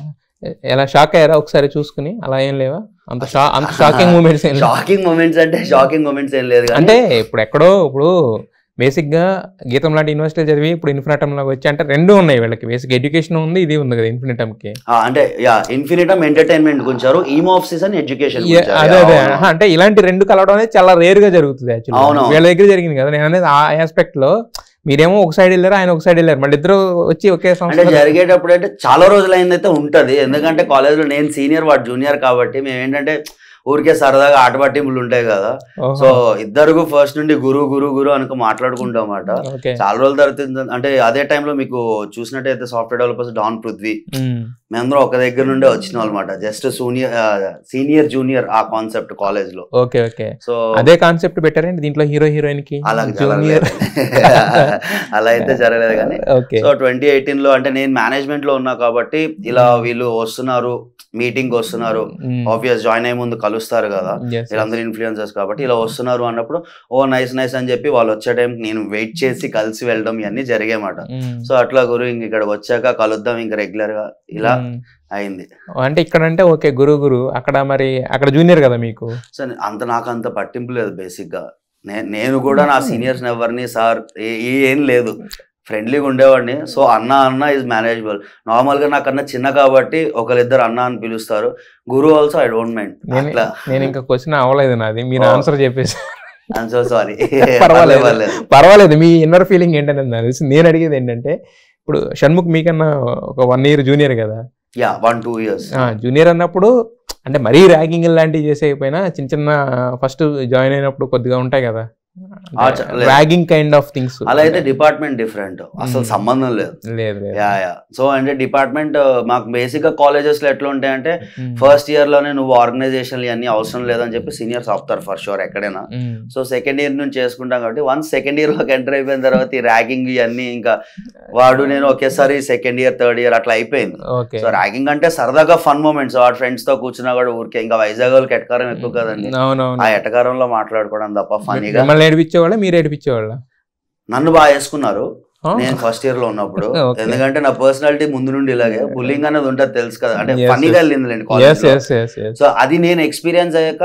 ఎలా షాక్ అయ్యారా ఒకసారి చూసుకుని అలా ఏం లేవా అంత షా అంత షాకింగ్ మూమెంట్స్ ఏం లేవా? షాకింగ్ మూమెంట్స్ అంటే షాకింగ్ మూమెంట్స్ ఏం లేదు కానీ అంటే ఇప్పుడు ఎక్కడో ఇప్పుడు బేసిక్ గా గీతం లాంటి యూనివర్సిటీ చదివి ఇప్పుడు ఇన్ఫినిటమ్ లాగా వచ్చి అంటే రెండు ఉన్నాయి వీళ్ళకి బేసిక్ ఎడ్యుకేషన్ ఉంది ఇది ఉంది కదా ఇన్ఫినిటమ్ కి ఆ, అంటే యా ఇన్ఫినిటమ్ ఎంటర్టైన్మెంట్ గుంచారు ఈమ్ ఆఫ్ సీజన్ ఎడ్యుకేషన్ ఏ- అదే అదే ఆహా, అంటే ఇలాంటి రెండు కలవడం అనేది చాలా రేర్ గా జరుగుతుంది యాక్చువల్లీ అవును. వీళ్ళ దగ్గర జరిగింది కదా నేను అనేది ఆ ఆస్పెక్ట్ లో మీరేమో ఒక సైడ్ వెళ్ళారు ఆయన ఒక సైడ్ వెళ్ళారు మళ్ళీ ఇద్దరు వచ్చి ఒకే అంటే సంస్థ జరిగేటప్పుడు అంటే చాలా రోజులు అయిందైతే ఉంటది ఎందుకంటే కాలేజ్ లో నేను సీనియర్ వాడు జూనియర్ కాబట్టి మేము ఏంటంటే ఊరికే సరదాగా ఆట పట్టింపులు ఉంటాయి కదా సో ఇద్దరు ఫస్ట్ నుండి గురు గురు గురు అనుకో మాట్లాడుకుంటాం అన్నమాట ఓకే చాలా రోజుల తర్వాత ఏంటంటే- అంటే అదే టైంలో మీకు చూసినట్టయితే సాఫ్ట్వేర్ డెవలపర్స్ డాన్ పృథ్వీ మేమందరం ఒక దగ్గర నుండే వచ్చినాం అనమాట జస్ట్ సూనియర్ సీనియర్ జూనియర్ ఆ కాన్సెప్ట్ కాలేజ్ లో ఓకే ఓకే సో అదే కాన్సెప్ట్ పెట్టారండి దీంట్లో హీరో హీరోయిన్ కి అలా జూనియర్ జరగలేదు అలా అయితే జరగలేదు కానీ ఓకే సో ట్వంటీ ఎయిటీన్ లో అంటే నేను మేనేజ్మెంట్ లో ఉన్నా కాబట్టి ఇలా వీళ్ళు వస్తున్నారు మీటింగ్ వస్తున్నారు ఆబ్వియస్ జాయిన్ అయ్యే ముందు కలుస్తారు కదా వీళ్ళందరూ ఇన్ఫ్లుయెన్సర్స్ కాబట్టి ఇలా వస్తున్నారు అన్నప్పుడు ఓ నైస్ నైస్ అని చెప్పి వాళ్ళు వచ్చే టైం నేను వెయిట్ చేసి కలిసి వెళ్ళడం ఇవన్నీ జరిగాయన్నమాట సో అట్లా గురు ఇంక ఇక్కడికి వచ్చాక కలుద్దాం ఇంకా రెగ్యులర్ గా ఇలా అయింది అంటే ఇక్కడ అంటే ఓకే గురు గురు అక్కడ మరి అక్కడ జూనియర్ కదా మీకు సో అంత నాకు అంత పట్టింపు లేదు బేసిక్ గా నే- నేను కూడా నా సీనియర్స్ ఎవరిని సార్ ఏ- ఏ- ఏం లేదు ఫ్రెండ్లీగా ఉండేవాడిని సో అన్న అన్న ఇస్ మేనేజబుల్ నార్మల్ గా నాకన్నా చిన్న కాబట్టి ఒకరిద్దరు అన్న అని పిలుస్తారు గురు ఆల్సో ఐ డోంట్ మైండ్ నేను అట్లా నేను ఇంకా క్వశ్చన్ అవ్వలేదు నాది మీరు ఓ. ఆన్సర్ చెప్పేసి ఐఎమ్ సో సారీ పర్వాలేదు. పర్వాలేదు మీ ఇన్నర్ ఫీలింగ్ ఏంటంటే నాకు తెలిసి నేను అడిగేది ఏంటంటే ఇప్పుడు షణ్ముఖ్ మీకన్నా ఒక వన్ ఇయర్ జూనియర్ కదా yeah one two years junior అన్నప్పుడు అంటే మరీ ర్యాగింగ్ లాంటివి చేసేయకపోయినా చిన్న చిన్న ఫస్ట్ జాయిన్ అయినప్పుడు కొద్దిగా ఉంటాయి కదా ఆ, చ- లేదు. ర్యాగింగ్ కైండ్ ఆఫ్ థింగ్స్ అలా అయితే డిపార్ట్మెంట్ డిఫరెంట్ అసలు Hmm. సంబంధం లేదు లేదు లేదు యా యా సో అంటే డిపార్ట్మెంట్ మాకు బేసిక్ గా కాలేజెస్ లో ఎట్లా ఉంటాయంటే Hmm. ఫస్ట్ ఇయర్ లోనే నువ్వు ఆర్గనైజేషన్ ఇవన్నీ అవసరం లేదని చెప్పి సీనియర్స్ ఆపుతారు ఫర్ షూర్ ఎక్కడైనా Hmm. సో సెకండ్ ఇయర్ నుంచి చేసుకుంటాం కాబట్టి వన్స్ సెకండ్ ఇయర్ లోకి ఎంటర్ అయిపోయిన తర్వాత ఈ ర్యాగింగ్ ఇవన్నీ ఇంకా వాడు నేను ఒకేసారి సెకండ్ ఇయర్ థర్డ్ ఇయర్ అట్లా అయిపోయింది ఓకే సో ర్యాగింగ్ అంటే సరదాగా ఫన్ మూమెంట్స్ వాడు ఫ్రెండ్స్ తో కూర్చున్నా కూడా ఊరికే ఇంకా వైజాగ్ వాళ్ళకి ఎటకారం ఎక్కువ కదండి అవునవును ఆ ఎటకారంలో మాట్లాడుకోవడం తప్ప ఫనీగా మిమ్మల్ని ఏడిపించేవాళ్ళ మీరు ఏడిపించేవాళ్ళ నన్ను బాగా వేసుకున్నారు నేను ఫస్ట్ ఇయర్ లో ఉన్నప్పుడు Okay. ఎందుకంటే నా పర్సనాలిటీ ముందు నుండి ఇలాగే బుల్లింగ్ అనేది ఉంటుంది తెలుసు కదా అంటే Yes, ఫన్నీగా yes. వెళ్ళిందిలేండి yes college yes yes yes so అది నేను ఎక్స్పీరియన్స్ అయ్యాక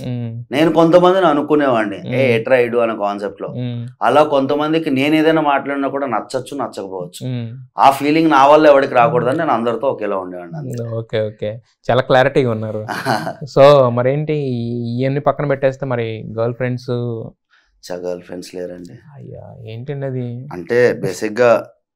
నేను కొంతమందిని అనుకునేవాడిని ఏ Mm. ఎట్రా ఇడు అనే కాన్సెప్ట్ లో అలా కొంతమందికి నేను ఏదైనా మాట్లాడినా కూడా నచ్చచ్చు నచ్చకపోవచ్చు ఆ ఫీలింగ్ నా వల్ల ఎవరికి రాకూడదని నేను అందరితో ఒకేలా ఉండేవాడిని అంతే. ఓకే ఓకే చాలా క్లారిటీగా ఉన్నారు సో మరేంటి ఇవన్నీ పక్కన పెట్టేస్తే మరి గర్ల్ ఫ్రెండ్స్ చా గర్ల్ ఫ్రెండ్స్ లేరండి అయ్యా ఏంటండి అది అంటే బేసిక్ గా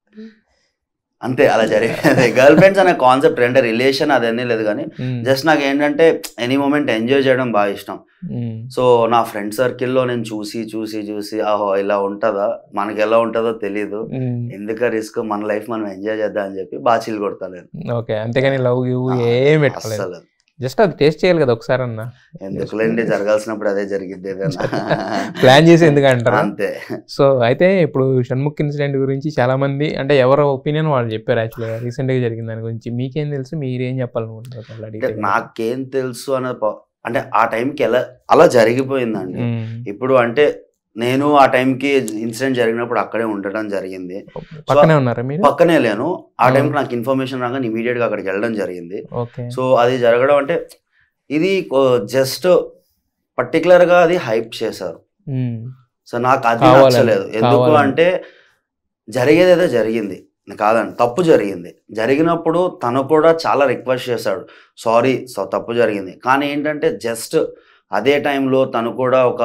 అంతే అలా జరిగింది గర్ల్ ఫ్రెండ్స్ అనే కాన్సెప్ట్ అంటే రిలేషన్ అదన్నీ లేదు కానీ మ్మ్. జస్ట్ నాకు ఏంటంటే ఎనీ మూమెంట్ ఎంజాయ్ చేయడం బాగా ఇష్టం మ్మ్. సో నా ఫ్రెండ్ సర్కిల్లో నేను చూసి చూసి చూసి ఆహో ఇలా ఉంటుందా మనకి ఎలా ఉంటుందో తెలియదు మ్మ్. ఎందుక రిస్క్ మన లైఫ్ మనం ఎంజాయ్ చేద్దాం అని చెప్పి బాగా చిల్ కొడతా నేను ఓకే అంతేగాని లవ్ గివ్ ఏం పెట్టుకోలేదు అస్సలు జస్ట్ అది టేస్ట్ చేయాలి కదా ఒకసారి అన్న ఎందుకులేండి జరగాల్సినప్పుడు అదే జరిగింది ఏదైనా ప్లాన్ చేసి ఎందుకు అంటారా అంతే సో అయితే ఇప్పుడు షణ్ముఖ్ ఇన్సిడెంట్ గురించి చాలా మంది అంటే ఎవరి ఒపీనియన్ వాళ్ళు చెప్పారు యాక్చువల్గా రీసెంట్ గా జరిగిన దాని గురించి మీకేం తెలుసు మీరేం చెప్పాలనుకుంటారు అలా అంటే detail గా? నాకేం తెలుసు అన్న ప- అంటే ఆ టైంకి ఎలా అలా జరిగిపోయిందండి మ్మ్. ఇప్పుడు అంటే నేను ఆ టైంకి ఇన్సిడెంట్ జరిగినప్పుడు అక్కడే ఉండడం జరిగింది పక్కనే ఉన్నారా మీరు పక్కనే లేను ఆ Hmm. టైంకి నాకు ఇన్ఫర్మేషన్ రాగానే ఇమీడియట్ గా అక్కడికి వెళ్ళడం జరిగింది ఓకే సో అది జరగడం అంటే ఇది జస్ట్ పర్టికులర్ గా అది హైప్ చేశారు మ్మ్. సో నాకు అది కావాలని, నచ్చలేదు ఎందుకు కావాలని. అంటే జరిగేది ఏదో జరిగింది కాదండి తప్పు జరిగింది జరిగినప్పుడు తను కూడా చాలా రిక్వెస్ట్ చేశాడు సారీ సో తప్పు జరిగింది కానీ ఏంటంటే జస్ట్ అదే టైంలో తను కూడా ఒక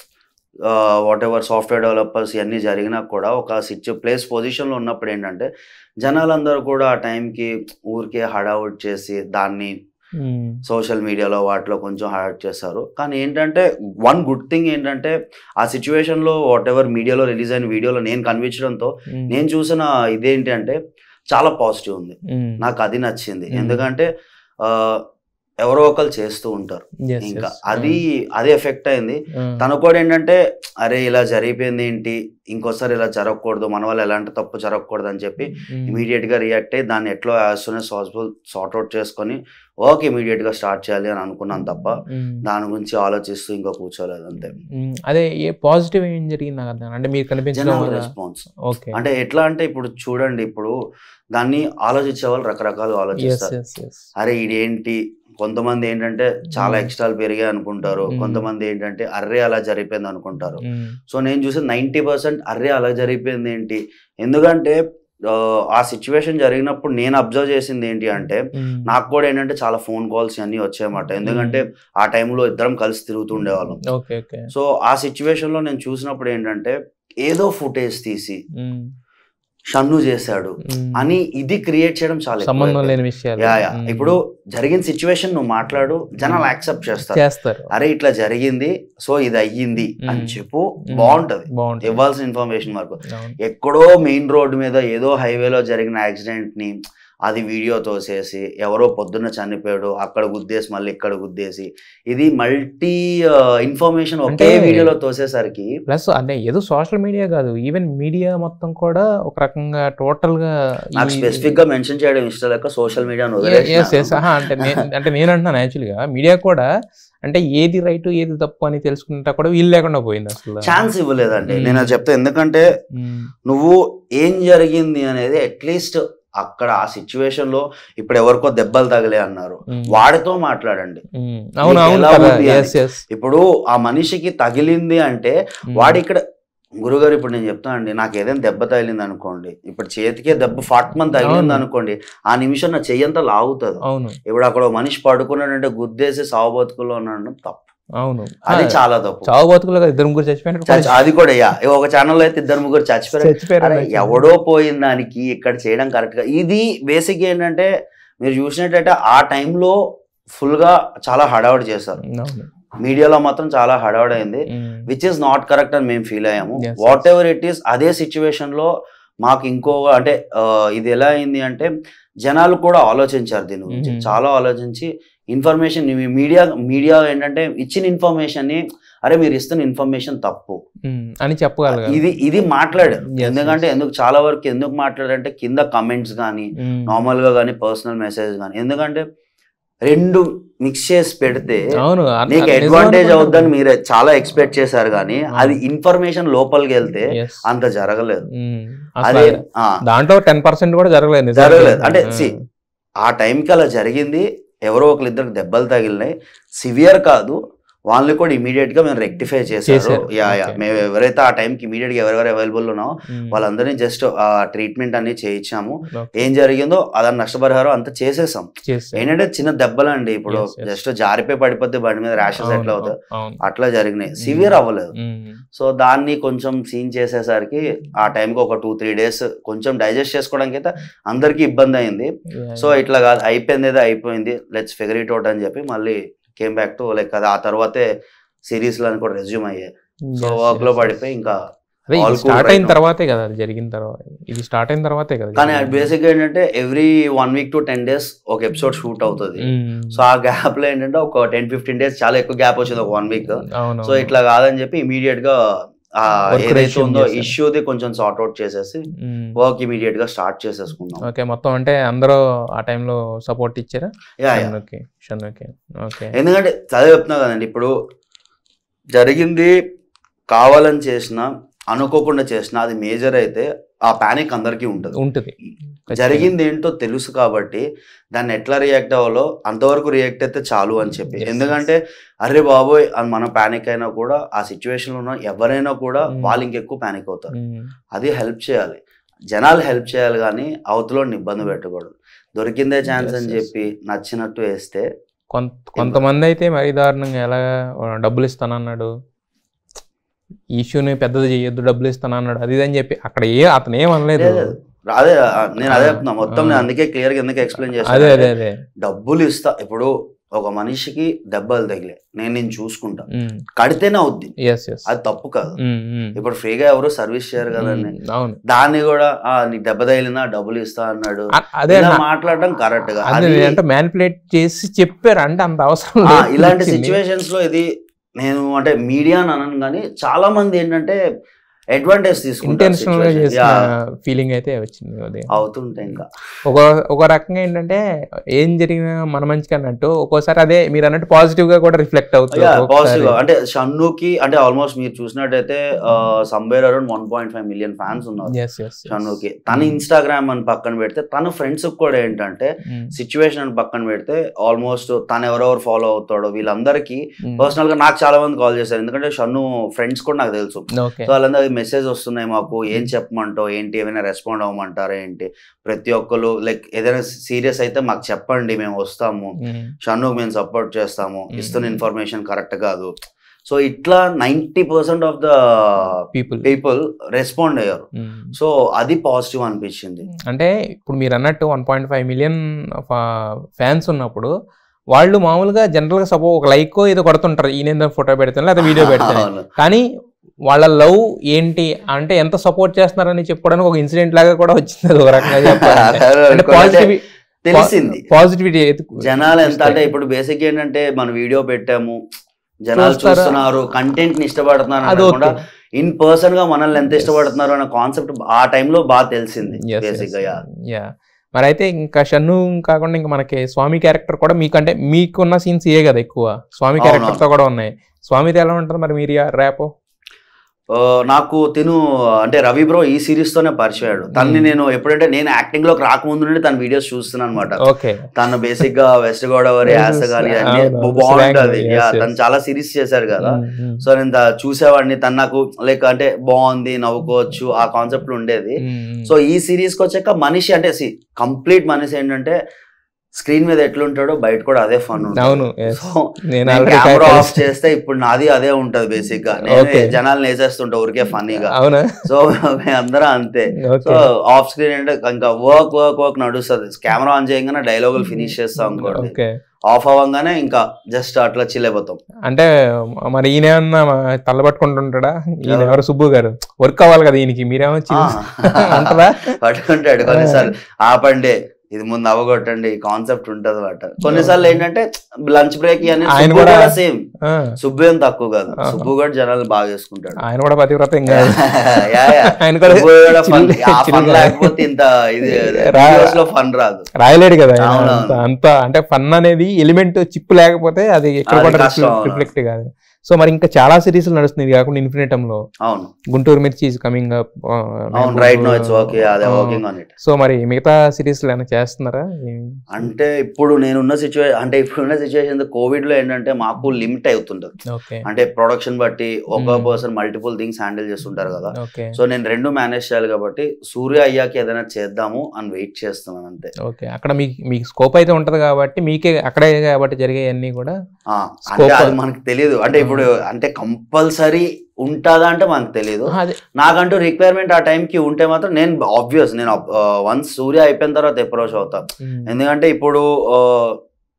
వాట్ ఎవర్ సాఫ్ట్వేర్ డెవలపర్స్ ఇవన్నీ జరిగినా కూడా ఒక సిచ్యు ప్లేస్ పొజిషన్లో ఉన్నప్పుడు ఏంటంటే జనాలందరూ కూడా ఆ టైంకి ఊరికే హడావుడ్ చేసి దాన్ని మ్మ్. సోషల్ మీడియాలో వాటిలో కొంచెం హైలైట్ చేశారు కానీ ఏంటంటే వన్ గుడ్ థింగ్ ఏంటంటే ఆ సిచ్యువేషన్లో వాట్ ఎవర్ మీడియాలో రిలీజ్ అయిన వీడియోలో నేను కనిపించడంతో మ్మ్. నేను చూసిన ఇదేంటి అంటే చాలా పాజిటివ్ ఉంది మ్మ్. నాకు అది నచ్చింది Mm. ఎందుకంటే ఆ, ఎవరో ఒకరు చేస్తూ ఉంటారు Yes, ఇంకా yes. అది అది ఎఫెక్ట్ అయింది ఆ. తను కూడా ఏంటంటే అరే ఇలా జరిగిపోయింది ఏంటి ఇంకోసారి ఇలా జరగకూడదు మన వల్ల ఎలాంటి తప్పు జరగకూడదు అని చెప్పి మ్మ్. ఇమీడియట్ గా రియాక్ట్ అయ్యి దాన్ని ఎట్లా as soon as possible sort out చేసుకొని వర్క్ ఇమీడియట్ గా స్టార్ట్ చేయాలి అని అనుకున్నాను తప్ప మ్మ్. దాని గురించి ఆలోచిస్తూ ఇంకా కూర్చోలేదు అంతే మ్మ్. అదే ఏ పాజిటివ్ ఏం జరిగింది నాకు అర్థం అంటే మీరు కనిపించడం జనరల్ వల్ల రెస్పాన్స్ ఓకే అంటే ఎట్లా అంటే ఇప్పుడు చూడండి ఇప్పుడు దాన్ని ఆలోచించే వాళ్ళు రకరకాలు ఎస్ ఆలోచిస్తారు ఎస్ ఎస్ అరే ఇదేంటి కొంతమంది ఏంటంటే చాలా Mm. ఎక్స్ట్రాలు పెరిగాయి అనుకుంటారు Mm. కొంతమంది ఏంటంటే అర్రే అలా జరిగిపోయింది అనుకుంటారు సో నేను చూసి నైంటీ పర్సెంట్ అర్రే అలా జరిగిపోయింది ఏంటి ఎందుకంటే ఆ, ఆ సిచ్యువేషన్ జరిగినప్పుడు నేను అబ్జర్వ్ చేసింది ఏంటి అంటే నాకు కూడా ఏంటంటే చాలా ఫోన్ కాల్స్ అన్నీ వచ్చాయన్నమాట ఎందుకంటే ఆ టైంలో ఇద్దరం కలిసి తిరుగుతూ ఉండేవాళ్ళం ఓకే ఓకే సో ఆ సిచ్యువేషన్ లో నేను చూసినప్పుడు ఏంటంటే ఏదో ఫుటేజ్ తీసి షన్ను చేశాడు అని ఇది క్రియేట్ చేయడం చాలా ఎక్కువ సంబంధం అయిపోయింది. లేని విషయాలు యా, యా. మ్మ్. ఇప్పుడు జరిగిన సిచ్యువేషన్ నువ్వు మాట్లాడు జనాలు యాక్సెప్ట్ చేస్తారు చేస్తారు అరే ఇట్లా జరిగింది సో ఇది అయ్యింది అని మ్మ్. చెప్పు మ్మ్. బాగుంటది బాగుంటుంది ఇవ్వాల్సిన ఇన్ఫర్మేషన్ వరకు అవును. ఎక్కడో మెయిన్ రోడ్ మీద ఏదో హైవేలో జరిగిన యాక్సిడెంట్ ని అది వీడియో తోసేసి ఎవరో పొద్దున్న చనిపోయాడు అక్కడ గుద్దేసి మళ్ళీ ఇక్కడ గుద్దేసి ఇది మల్టీ ఇన్ఫర్మేషన్ ఒకే అంటే- వీడియోలో తోసేసరికి ప్లస్ అంటే ఏదో సోషల్ మీడియా కాదు ఈవెన్ మీడియా మొత్తం కూడా ఒక రకంగా టోటల్ గా నాకు స్పెసిఫిక్ గా మెన్షన్ చేయడం ఇష్టం లేక సోషల్ మీడియా ఎస్ ఎస్ అంటే నేను అంటే నేను అంటున్నాను యాక్చువల్గా మీడియా కూడా అంటే ఏది రైట్ ఏది తప్పు అని తెలుసుకుంటా కూడా వీలు లేకుండా పోయింది అసలు ఛాన్స్ ఇవ్వలేదండి మ్మ్. నేను అది చెప్తా ఎందుకంటే మ్మ్. నువ్వు ఏం జరిగింది అనేది అట్లీస్ట్ అక్కడ ఆ సిచ్యువేషన్ లో ఇప్పుడు ఎవరికో దెబ్బలు తగిలే అన్నారు మ్మ్. వాడితో మాట్లాడండి మ్మ్. అవును నీకు అవును ఎలా కదా ఉంది అని. ఎస్ ఎస్ ఇప్పుడు ఆ మనిషికి తగిలింది అంటే వాడు ఇక్కడ గురుగారు ఇప్పుడు నేను చెప్తాను అండి నాకు ఏదైనా దెబ్బ తగిలింది అనుకోండి ఇప్పుడు చేతికే దెబ్బ ఫాట్ మంది తగిలింది అవును. అనుకోండి ఆ నిమిషం నా చెయ్యంతా లాగుతుంది అవును ఇప్పుడు అక్కడ ఓ మనిషి పడుకున్నాడంటే గుద్దేసి సావు బతుకుల్లో ఉన్నాడు తప్పు అవును అది చాలా తప్పు చావు బతుకులు కదా ఇద్దరు ముగ్గురు చచ్చిపోయినట్టు చచ్చి- అది కూడా యా. ఒక ఛానల్లో అయితే ఇద్దరు ముగ్గురు చచ్చిపోయారు చచ్చిపోయారు అరే ఎవడో పోయిన దానికి ఇక్కడ చేయడం కరెక్ట్ గా ఇది బేసిక్ ఏంటంటే మీరు చూసినట్టయితే ఆ టైంలో ఫుల్ గా చాలా హడావుడి చేశారు అవును మీడియాలో మాత్రం చాలా హడావుడి అయింది hmm. Which is not correct అని మేము ఫీల్ అయ్యాము Yes, whatever it is అదే సిచ్యువేషన్ లో మాకు ఇంకో అంటే ఆ, ఇది ఎలా అయింది అంటే జనాలు కూడా ఆలోచించారు దీని గురించి Mhm. చాలా ఆలోచించి ఇన్ఫర్మేషన్ మీడియా మీడియా ఏంటంటే ఇచ్చిన ఇన్ఫర్మేషన్ ని అరే మీరు ఇస్తున్న ఇన్ఫర్మేషన్ తప్పు మ్మ్. అని చెప్పగలగాలి ఇది ఇది మాట్లాడారు Yes, ఎందుకంటే ఎందుకు చాలా వరకు ఎందుకు మాట్లాడారంటే కింద కమెంట్స్ కానీ మ్మ్. నార్మల్ గా కానీ పర్సనల్ మెసేజ్ కానీ ఎందుకంటే రెండు మిక్స్ చేసి పెడితే అవును అ- నీకు నిజం అడ్వాంటేజ్ అనుకుంటాను. అవుద్దని మీరు చాలా ఎక్స్పెక్ట్ చేశారు కానీ అది ఇన్ఫర్మేషన్ లోపలికి వెళ్తే Yes. అంత జరగలేదు మ్మ్. అదే అసలు ఆ, దాంట్లో టెన్ పర్సెంట్ కూడా జరగలేదు నిజానికి. జరగలేదు అంటే ఆ. see, ఆ టైంకి అలా జరిగింది ఎవరో ఒకరిద్దరికి దెబ్బలు తగిలినాయి సివియర్ కాదు వాళ్ళని కూడా ఇమీడియట్ గా మేము రెక్టిఫై చేశారు చేశారు. Yeah yeah Okay. మేము ఎవరైతే ఆ టైంకి ఇమీడియట్ గా ఎవరెవరు అవైలబుల్ ఉన్నామో మ్మ్. వాళ్ళందరినీ జస్ట్ ఆ ట్రీట్మెంట్ అన్ని చేయించాము Okay. ఏం జరిగిందో అదని నష్టపరిహారం అంతా చేసేసాం చేశారు. ఏంటంటే చిన్న దెబ్బలండి ఇప్పుడు Yes, yes. జస్ట్ జారిపోయి పడిపోతే బండి మీద ర్యాషెస్ అవును, ఎట్లా అవుతాయి అవును. అట్లా జరిగినాయి సివియర్ అవ్వలేదు మ్మ్. సో దాన్ని కొంచెం సీన్ చేసేసరికి ఆ టైంకి ఒక టూ త్రీ డేస్ కొంచెం డైజెస్ట్ చేసుకోవడానికి అయితే అందరికీ ఇబ్బంది అయింది Yeah, సో ఇట్లా కాదు అయిపోయింది ఏదో అయిపోయింది లెట్స్ ఫిగర్ ఇట్ అవుట్ అని చెప్పి మళ్ళీ కేమ్ బ్యాక్ టు లైక్ అది ఆ తర్వాతే సిరీస్ లో కూడా రెజ్యూమ్ అయ్యాయి సో Yes, వర్క్ లో yes, పడిపోయి ఇంకా అదే All ఇది cool స్టార్ట్ right అయిన now. తర్వాతే కదా అది జరిగిన తర్వాత ఇది స్టార్ట్ అయిన తర్వాతే కదా కానీ జరిగింది. బేసిక్ ఏంటంటే every one week to ten days ఒక ఎపిసోడ్ షూట్ అవుతుంది మ్మ్. సో ఆ గ్యాప్ లో ఏంటంటే ఒక టెన్ ఫిఫ్టీన్ డేస్ చాలా ఎక్కువ గ్యాప్ వచ్చింది ఒక వన్ వీక్ అవును సో ఇట్లా కాదని చెప్పి ఇమీడియట్ గా ఆ Work ఏదైతే resume ఉందో చేశారు. ఇష్యూది కొంచెం సార్ట్ అవుట్ చేసేసి మ్మ్. వర్క్ ఇమీడియట్ గా స్టార్ట్ చేసేసుకున్నాం ఓకే మొత్తం అంటే అందరూ ఆ టైంలో సపోర్ట్ ఇచ్చారా యా యా షన్నుకి షన్నుకి ఓకే ఎందుకంటే చదివి చెప్తున్నా కదండి ఇప్పుడు జరిగింది కావాలని చేసిన అనుకోకుండా చేసిన అది మేజర్ అయితే ఆ పానిక్ అందరికీ ఉంటుంది ఉంటుంది జరిగింది ఏంటో తెలుసు కాబట్టి దాన్ని ఎట్లా రియాక్ట్ అవ్వాలో అంతవరకు రియాక్ట్ అయితే చాలు అని చెప్పి Yes. ఎందుకంటే అరే బాబోయ్ అని మనం పానిక్ అయినా కూడా ఆ సిచ్యువేషన్ లో ఉన్న ఎవరైనా కూడా Mm. వాళ్ళు ఇంకెక్కువ పానిక్ అవుతారు మ్మ్. అది హెల్ప్ చేయాలి జనాలు హెల్ప్ చేయాలి కానీ అవతలని ఇబ్బంది పెట్టకూడదు దొరికిందే ఛాన్స్ Yes, అని yes. చెప్పి నచ్చినట్టు వేస్తే కొంత కొంతమంది అయితే మరీ దారుణంగా ఎలా డబ్బులు ఇస్తానన్నాడు ఈ ఇష్యూని పెద్దది చేయొద్దు డబ్బులు ఇస్తానన్నాడు అది ఇది అని చెప్పి అక్కడ ఏ అతను ఏం అనలేదు లేదు, అదే నేను అదే చెప్తున్నా మొత్తం నేను ఆ. అందుకే క్లియర్ గా ఎందుకు ఎక్స్ప్లెయిన్ అదే చేస్తాను అదే అదే డబ్బులు ఇస్తా ఇప్పుడు ఒక మనిషికి దెబ్బలు తగిలే నేను నేను చూసుకుంటా మ్మ్. కడితేనే అవుద్ది ఎస్ ఎస్ అది తప్పు కాదు మ్మ్, మ్మ్. ఇప్పుడు ఫ్రీగా ఎవరు సర్వీస్ చేయరు కదండి మ్మ్. అవును దాన్ని కూడా ఆ నీకు దెబ్బ తగిలినా డబ్బులు ఇస్తా అన్నాడు అ- అదే ఇలా నా- మాట్లాడడం కరెక్ట్ గా అదే అది అంటే మ్యానిపులేట్ చేసి చెప్పారు అంటే అంత అవసరం ఆ, లేదు ఇలాంటి వచ్చింది. సిచ్యువేషన్స్ లో ఇది నేను అంటే మీడియా అని అనను కానీ చాలా మంది ఏంటంటే అడ్వాంటేజ్ ఇంటెన్షనల్ గా చేసిన తీసుకుంటారు ఫీలింగ్ అయితే వచ్చింది అది అవుతుంటాయి ఇంకా ఒక ఒక రకంగా ఏంటంటే ఏం జరిగినా మన మంచిగా అన్నట్టు ఒక్కోసారి అదే మీరు అన్నట్టు పాజిటివ్ గా కూడా రిఫ్లెక్ట్ అవుతుంది పాజిటివ్ అంటే షన్నుకి అంటే ఆల్మోస్ట్ మీరు చూసినట్టయితే సంబేర్ around one point five million fans ఉన్నారు ఎస్ ఎస్ షన్నుకి తన ఇన్స్టాగ్రామ్ అని పక్కన పెడితే తన ఫ్రెండ్స్ కూడా ఏంటంటే సిచ్యువేషన్ అని పక్కన పెడితే ఆల్మోస్ట్ తను ఎవరెవరు ఫాలో అవుతాడో వీళ్ళందరికీ పర్సనల్ గా నాకు చాలా మంది కాల్ చేశారు ఎందుకంటే షన్ను ఫ్రెండ్స్ కూడా నాకు తెలుసు ఓకే సో వాళ్ళందరూ మెసేజ్ వస్తున్నాయి మాకు ఏం చెప్పమంటావు ఏంటి ఏమైనా రెస్పాండ్ అవ్వమంటారా ఏంటి ప్రతి ఒక్కరు లైక్ ఏదైనా సీరియస్ అయితే మాకు చెప్పండి మేము వస్తాము షన్నుకు మేము సపోర్ట్ చేస్తాము Mm. ఇస్తున్న ఇన్ఫర్మేషన్ కరెక్ట్ కాదు సో ఇట్లా ninety percent of the people people respond అయ్యారు సో అది పాజిటివ్ అనిపించింది అంటే ఇప్పుడు మీరు అన్నట్టు one point five million fans ఉన్నప్పుడు వాళ్ళు మామూలుగా జనరల్ గా సపో ఒక లైక్ ఏదో కొడుతుంటారు ఈయన ఫోటో పెడతాను లేదా వీడియో పెడతాను అవును. కానీ వాళ్ళ లవ్ ఏంటి అంటే ఎంత సపోర్ట్ చేస్తున్నారని చెప్పుకోవడానికి ఒక ఇన్సిడెంట్ లాగా కూడా వచ్చింది అది ఒక రకంగా చెప్పాలంటే అంటే పాజిటివ్ తెలిసింది పాజిటివిటీ జనాలు ఎంత అంటే ఇప్పుడు బేసిక్ ఏంటంటే మన వీడియో పెట్టాము జనాలు చూస్తారా? చూస్తున్నారు కంటెంట్ ని ఇష్టపడుతున్నారు అది అనకుండా ఓకే ఇన్ పర్సన్ గా మనల్ని ఎంత Yes. ఇష్టపడుతున్నారు అనే కాన్సెప్ట్ ఆ టైంలో బాగా తెలిసింది బేసిక్ గా yeah. యా మరి అయితే ఇంకా షన్ను కాకుండా ఇంకా మనకి స్వామి క్యారెక్టర్ కూడా మీకంటే మీకున్న సీన్స్ ఏ కదా ఎక్కువ స్వామి అవును, క్యారెక్టర్ తో కూడా ఉన్నాయి స్వామిది ఎలా ఉంటుంది మరి మీరు ర్యాప్ ఆ, నాకు తిను అంటే రవి బ్రో ఈ సిరీస్ తోనే పరిచయాడు తనని Hmm. నేను ఎప్పుడంటే నేను యాక్టింగ్ లోకి రాకముందు నుండి తన వీడియోస్ చూస్తున్నాను అనమాట ఓకే తను బేసిక్ గా వెస్ట్ గోదావరి Yes, యాస కానీ అన్ని అవును, బాగుంటది slang, yes, Yeah, yes. తను చాలా సిరీస్ చేశారు కదా సో నేను దా- చూసేవాడిని తను నాకు లైక్ అంటే బాగుంది నవ్వుకోవచ్చు ఆ కాన్సెప్ట్ ఉండేది సో ఈ సిరీస్ కి వచ్చాక మనిషి అంటే కంప్లీట్ మనిషి ఏంటంటే స్క్రీన్ మీద ఎట్లుంటాడో బయట కూడా అదే ఫన్ అవును yes. సో నేను నేను already కెమెరా కలిసి- ఆఫ్ చేస్తే ఇప్పుడు నాది అదే ఉంటది బేసిక్ గా నేను Okay. జనాలు వేసేస్తుంటా ఊరికే ఫన్నీగా అవునా సో అందరం అంతే సో ఓకే ఆఫ్ స్క్రీన్ అంటే ఇంకా వర్క్ వర్క్ వర్క్ నడుస్తుంది కెమెరా ఆన్ చేయగానే డైలాగులు ఫినిష్ చేస్తాం అనుకోండి ఓకే ఆఫ్ అవ్వగానే ఇంకా జస్ట్ అట్లా చిల్ అయిపోతాం అంటే మరి ఈయన ఏమన్నా తల్లబట్టుకుంటుంటాడా ఈయన ఎవరు? ఎవరు సుబ్బు గారు వర్క్ అవ్వాలి కదా ఈయనకి మీరేమో chill అంటారా పట్టుకుంటాడు కొన్నిసార్లు ఆపండి ఇది ముందు అవ్వగొట్టండి కాన్సెప్ట్ ఉంటది అన్నమాట కొన్నిసార్లు ఏంటంటే లంచ్ బ్రేక్ అని ఆయన సుబ్బు కూడా- కూడా సేమ్ ఆ, సుబ్బు ఏం తక్కువ కాదు ఆహా. సుబ్బు కూడా జనాలు బాగా చేసుకుంటాడు ఆయన కూడా పతివ్రత ఇంకా యా, యా. ఆయన కూడా సుబ్బు కూడా fun. chill- ఆ chill ఫన్ guy. లేకపోతే ఇంత ఇది రా- videos లో ఫన్ రాదు రాయలేడు కదా ఆయన అవునవును. అంత అంత అంటే ఫన్ అనేది ఎలిమెంట్ చిప్ లేకపోతే అది ఎక్కడ అది కూడా కష్టం, అవును. రిఫ్లెక్ట్ కాదు సో మరి ఇంకా చాలా సిరీస్ నడుస్తుంది ఇది కాకుండా ఇన్ఫినిటమ్ లో అవును Guntur Mirchi is coming up అవును రైట్ నో ఇట్స్ ఓకే అదే వర్కింగ్ ఆన్ ఇట్ సో మరి మిగతా సిరీస్ ఏమైనా చేస్తున్నారా ఏం- అంటే ఇప్పుడు నేనున్న సిచ్యువేషన్ అంటే ఇప్పుడున్న సిచ్యువేషన్ కోవిడ్ లో ఏంటంటే మాకు లిమిట్ అవుతుంటది ఓకే అంటే ప్రొడక్షన్ బట్టి ఒక Hmm. Person multiple things handle చేస్తుంటారు కదా ఓకే సో నేను రెండు మేనేజ్ చేయాలి కాబట్టి సూర్య అయ్యాకి ఏదైనా చేద్దాము అని వెయిట్ చేస్తున్నాను అంతే ఓకే అక్కడ మీకు మీకు స్కోప్ అయితే ఉంటది కాబట్టి మీకే అక్కడే కాబట్టి జరిగేవన్నీ కూడా ఆ, Scope- అంటే అది మనకు తెలియదు అంటే ఇప్పుడు అంటే కంపల్సరీ ఉంటుందా అంటే మనకు తెలియదు అదే నాకంటూ రిక్వైర్మెంట్ ఆ టైంకి ఉంటే మాత్రం నేను ఆబ్వియస్ నేను వన్స్ సూర్య అయిపోయిన తర్వాత అప్రోచ్ అవుతా ఉమ్, ఎందుకంటే ఇప్పుడు ఆ,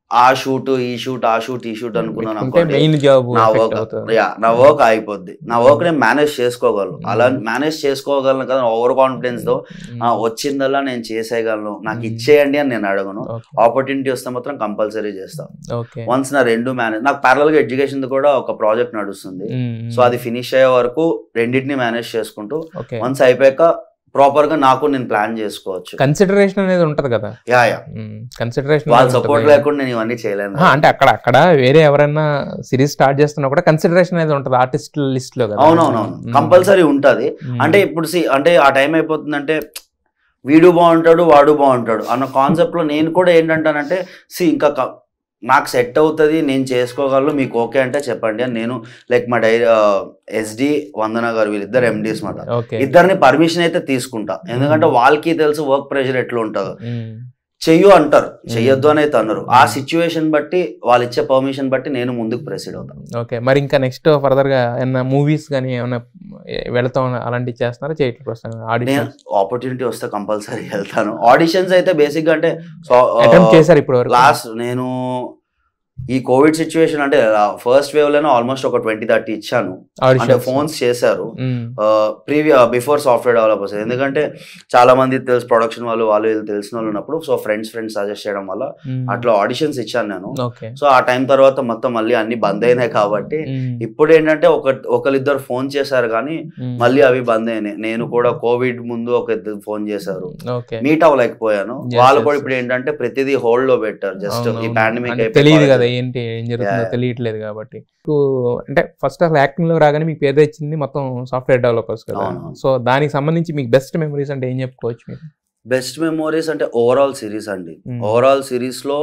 ఆ షూట్ ఈ షూట్ ఆ షూట్ ఈ షూట్ అనుకున్నాను పెట్టుకుంటే అనుకోండి మెయిన్ జాబ్ నా వర్క్ యా నా వర్క్ అయిపోద్ది నా వర్క్ నేను మేనేజ్ చేసుకోగలను అలా మేనేజ్ చేసుకోగలను కదా ఓవర్ కాన్ఫిడెన్స్ తో ఆ, వచ్చిందల్లా నేను చేసేయగలను నాకు ఇచ్చేయండి అని నేను అడగను ఆపర్చునిటీ వస్తే మాత్రం కంపల్సరీ చేస్తాను ఓకే వన్స్ నా రెండు మేనేజ్ నాకు ప్యారల్ గా ఎడ్యుకేషన్ కూడా ఒక ప్రాజెక్ట్ నడుస్తుంది సో అది ఫినిష్ అయ్యే వరకు రెండింటిని మేనేజ్ చేసుకుంటూ ఓకే వన్స్ అయిపోయాక ప్రాపర్ గా నాకు నేను ప్లాన్ చేసుకోవచ్చు కన్సిడరేషన్ అనేది ఉంటది కదా యా యా కన్సిడరేషన్ వాళ్ళ సపోర్ట్ లేకుండా నేను ఇవన్నీ చేయలేను అంటే అక్కడ అక్కడ వేరే ఎవరైనా సిరీస్ స్టార్ట్ చేస్తున్నా కూడా కన్సిడరేషన్ అనేది ఉంటది ఆర్టిస్ట్ లిస్ట్ లో కదా అవునవునవును మ్మ్. కంపల్సరీ ఉంటది మ్మ్. అంటే ఇప్పుడు సి అంటే ఆ టైం అయిపోతుందంటే వీడు బాగుంటాడు వాడు బాగుంటాడు అన్న కాన్సెప్ట్ లో నేను కూడా ఏంటంటానంటే సి ఇంకా క- నాకు సెట్ అవుతుంది నేను చేసుకోగలను మీకు ఓకే అంటే చెప్పండి అని నేను లైక్ మా డై ఎస్డి వందన గారు వీళ్ళిద్దరు ఎండీస్ మాట ఓకే ఇద్దరిని పర్మిషన్ అయితే తీసుకుంటా ఎందుకంటే వాళ్ళకి తెలుసు వర్క్ ప్రెషర్ ఎట్లా ఉంటుందో మ్మ్. చెయ్యు అంటారు చెయ్యొద్దు అని అయితే అన్నారు ఆ సిచ్యువేషన్ బట్టి వాళ్ళు ఇచ్చే పర్మిషన్ బట్టి నేను ముందుకు ప్రొసీడ్ అవుతాను ఓకే మరి ఇంకా నెక్స్ట్ ఫర్దర్ గా ఏమన్నా మూవీస్ కానీ ఏమన్నా వెళతాం అలాంటివి చేస్తున్నారా చేయట్లేదు ప్రస్తుతం నేను ఆడిషన్ ఆపర్చునిటీ వస్తే కంపల్సరీ వెళ్తాను ఆడిషన్స్ అయితే బేసిక్ గా అంటే అటెంప్ట్ చేశారు ఇప్పుడు వరకు లాస్ట్ నేను ఈ కోవిడ్ సిచ్యువేషన్ అంటే ఫస్ట్ వేవ్ లోనే ఆల్మోస్ట్ ఒక ట్వంటీ థర్టీ ఇచ్చాను అంటే ఆడిషన్ ఫోన్స్ చేశారు ప్రీవియ బిఫోర్ సాఫ్ట్వేర్ డెవలపర్స్ ఎందుకంటే చాలా మంది తెలుసు ప్రొడక్షన్ వాళ్ళు వాళ్ళు వీళ్ళు తెలిసిన వాళ్ళు ఉన్నప్పుడు సో ఫ్రెండ్స్ ఫ్రెండ్స్ సజెస్ట్ చేయడం వల్ల అట్లా ఆడిషన్స్ ఇచ్చాను నేను ఓకే సో ఆ టైం తర్వాత మొత్తం మళ్ళీ అన్ని బంద్ అయినాయి కాబట్టి ఇప్పుడు ఏంటంటే ఒక ఒకరిద్దరు ఫోన్ చేశారు కానీ మళ్ళీ అవి బంద్ అయినాయి నేను కూడా కోవిడ్ ముందు ఒక ఇద్దరు ఫోన్ చేశారు ఓకే మీట్ అవ్వలేకపోయాను Yes, వాళ్ళు yes. కూడా ఇప్పుడు ఏంటంటే ప్రతిదీ హోల్డ్ లో పెట్టారు జస్ట్ ఈ పాండమిక్ తెలియదు కదా ఏంటి ఏం జరుగుతుందో Yeah, yeah. తెలియట్లేదు కాబట్టి మీకు అంటే ఫస్ట్ అసలు యాక్టింగ్ లో రాగానే మీకు పేరు తెచ్చింది మొత్తం సాఫ్ట్వేర్ డెవలపర్స్ కదా అవును. సో దానికి సంబంధించి మీకు బెస్ట్ మెమరీస్ అంటే ఏం చెప్పుకోవచ్చు మీరు బెస్ట్ మెమోరీస్ అంటే ఓవరాల్ సిరీస్ అండి Hmm. ఓవరాల్ సిరీస్ లో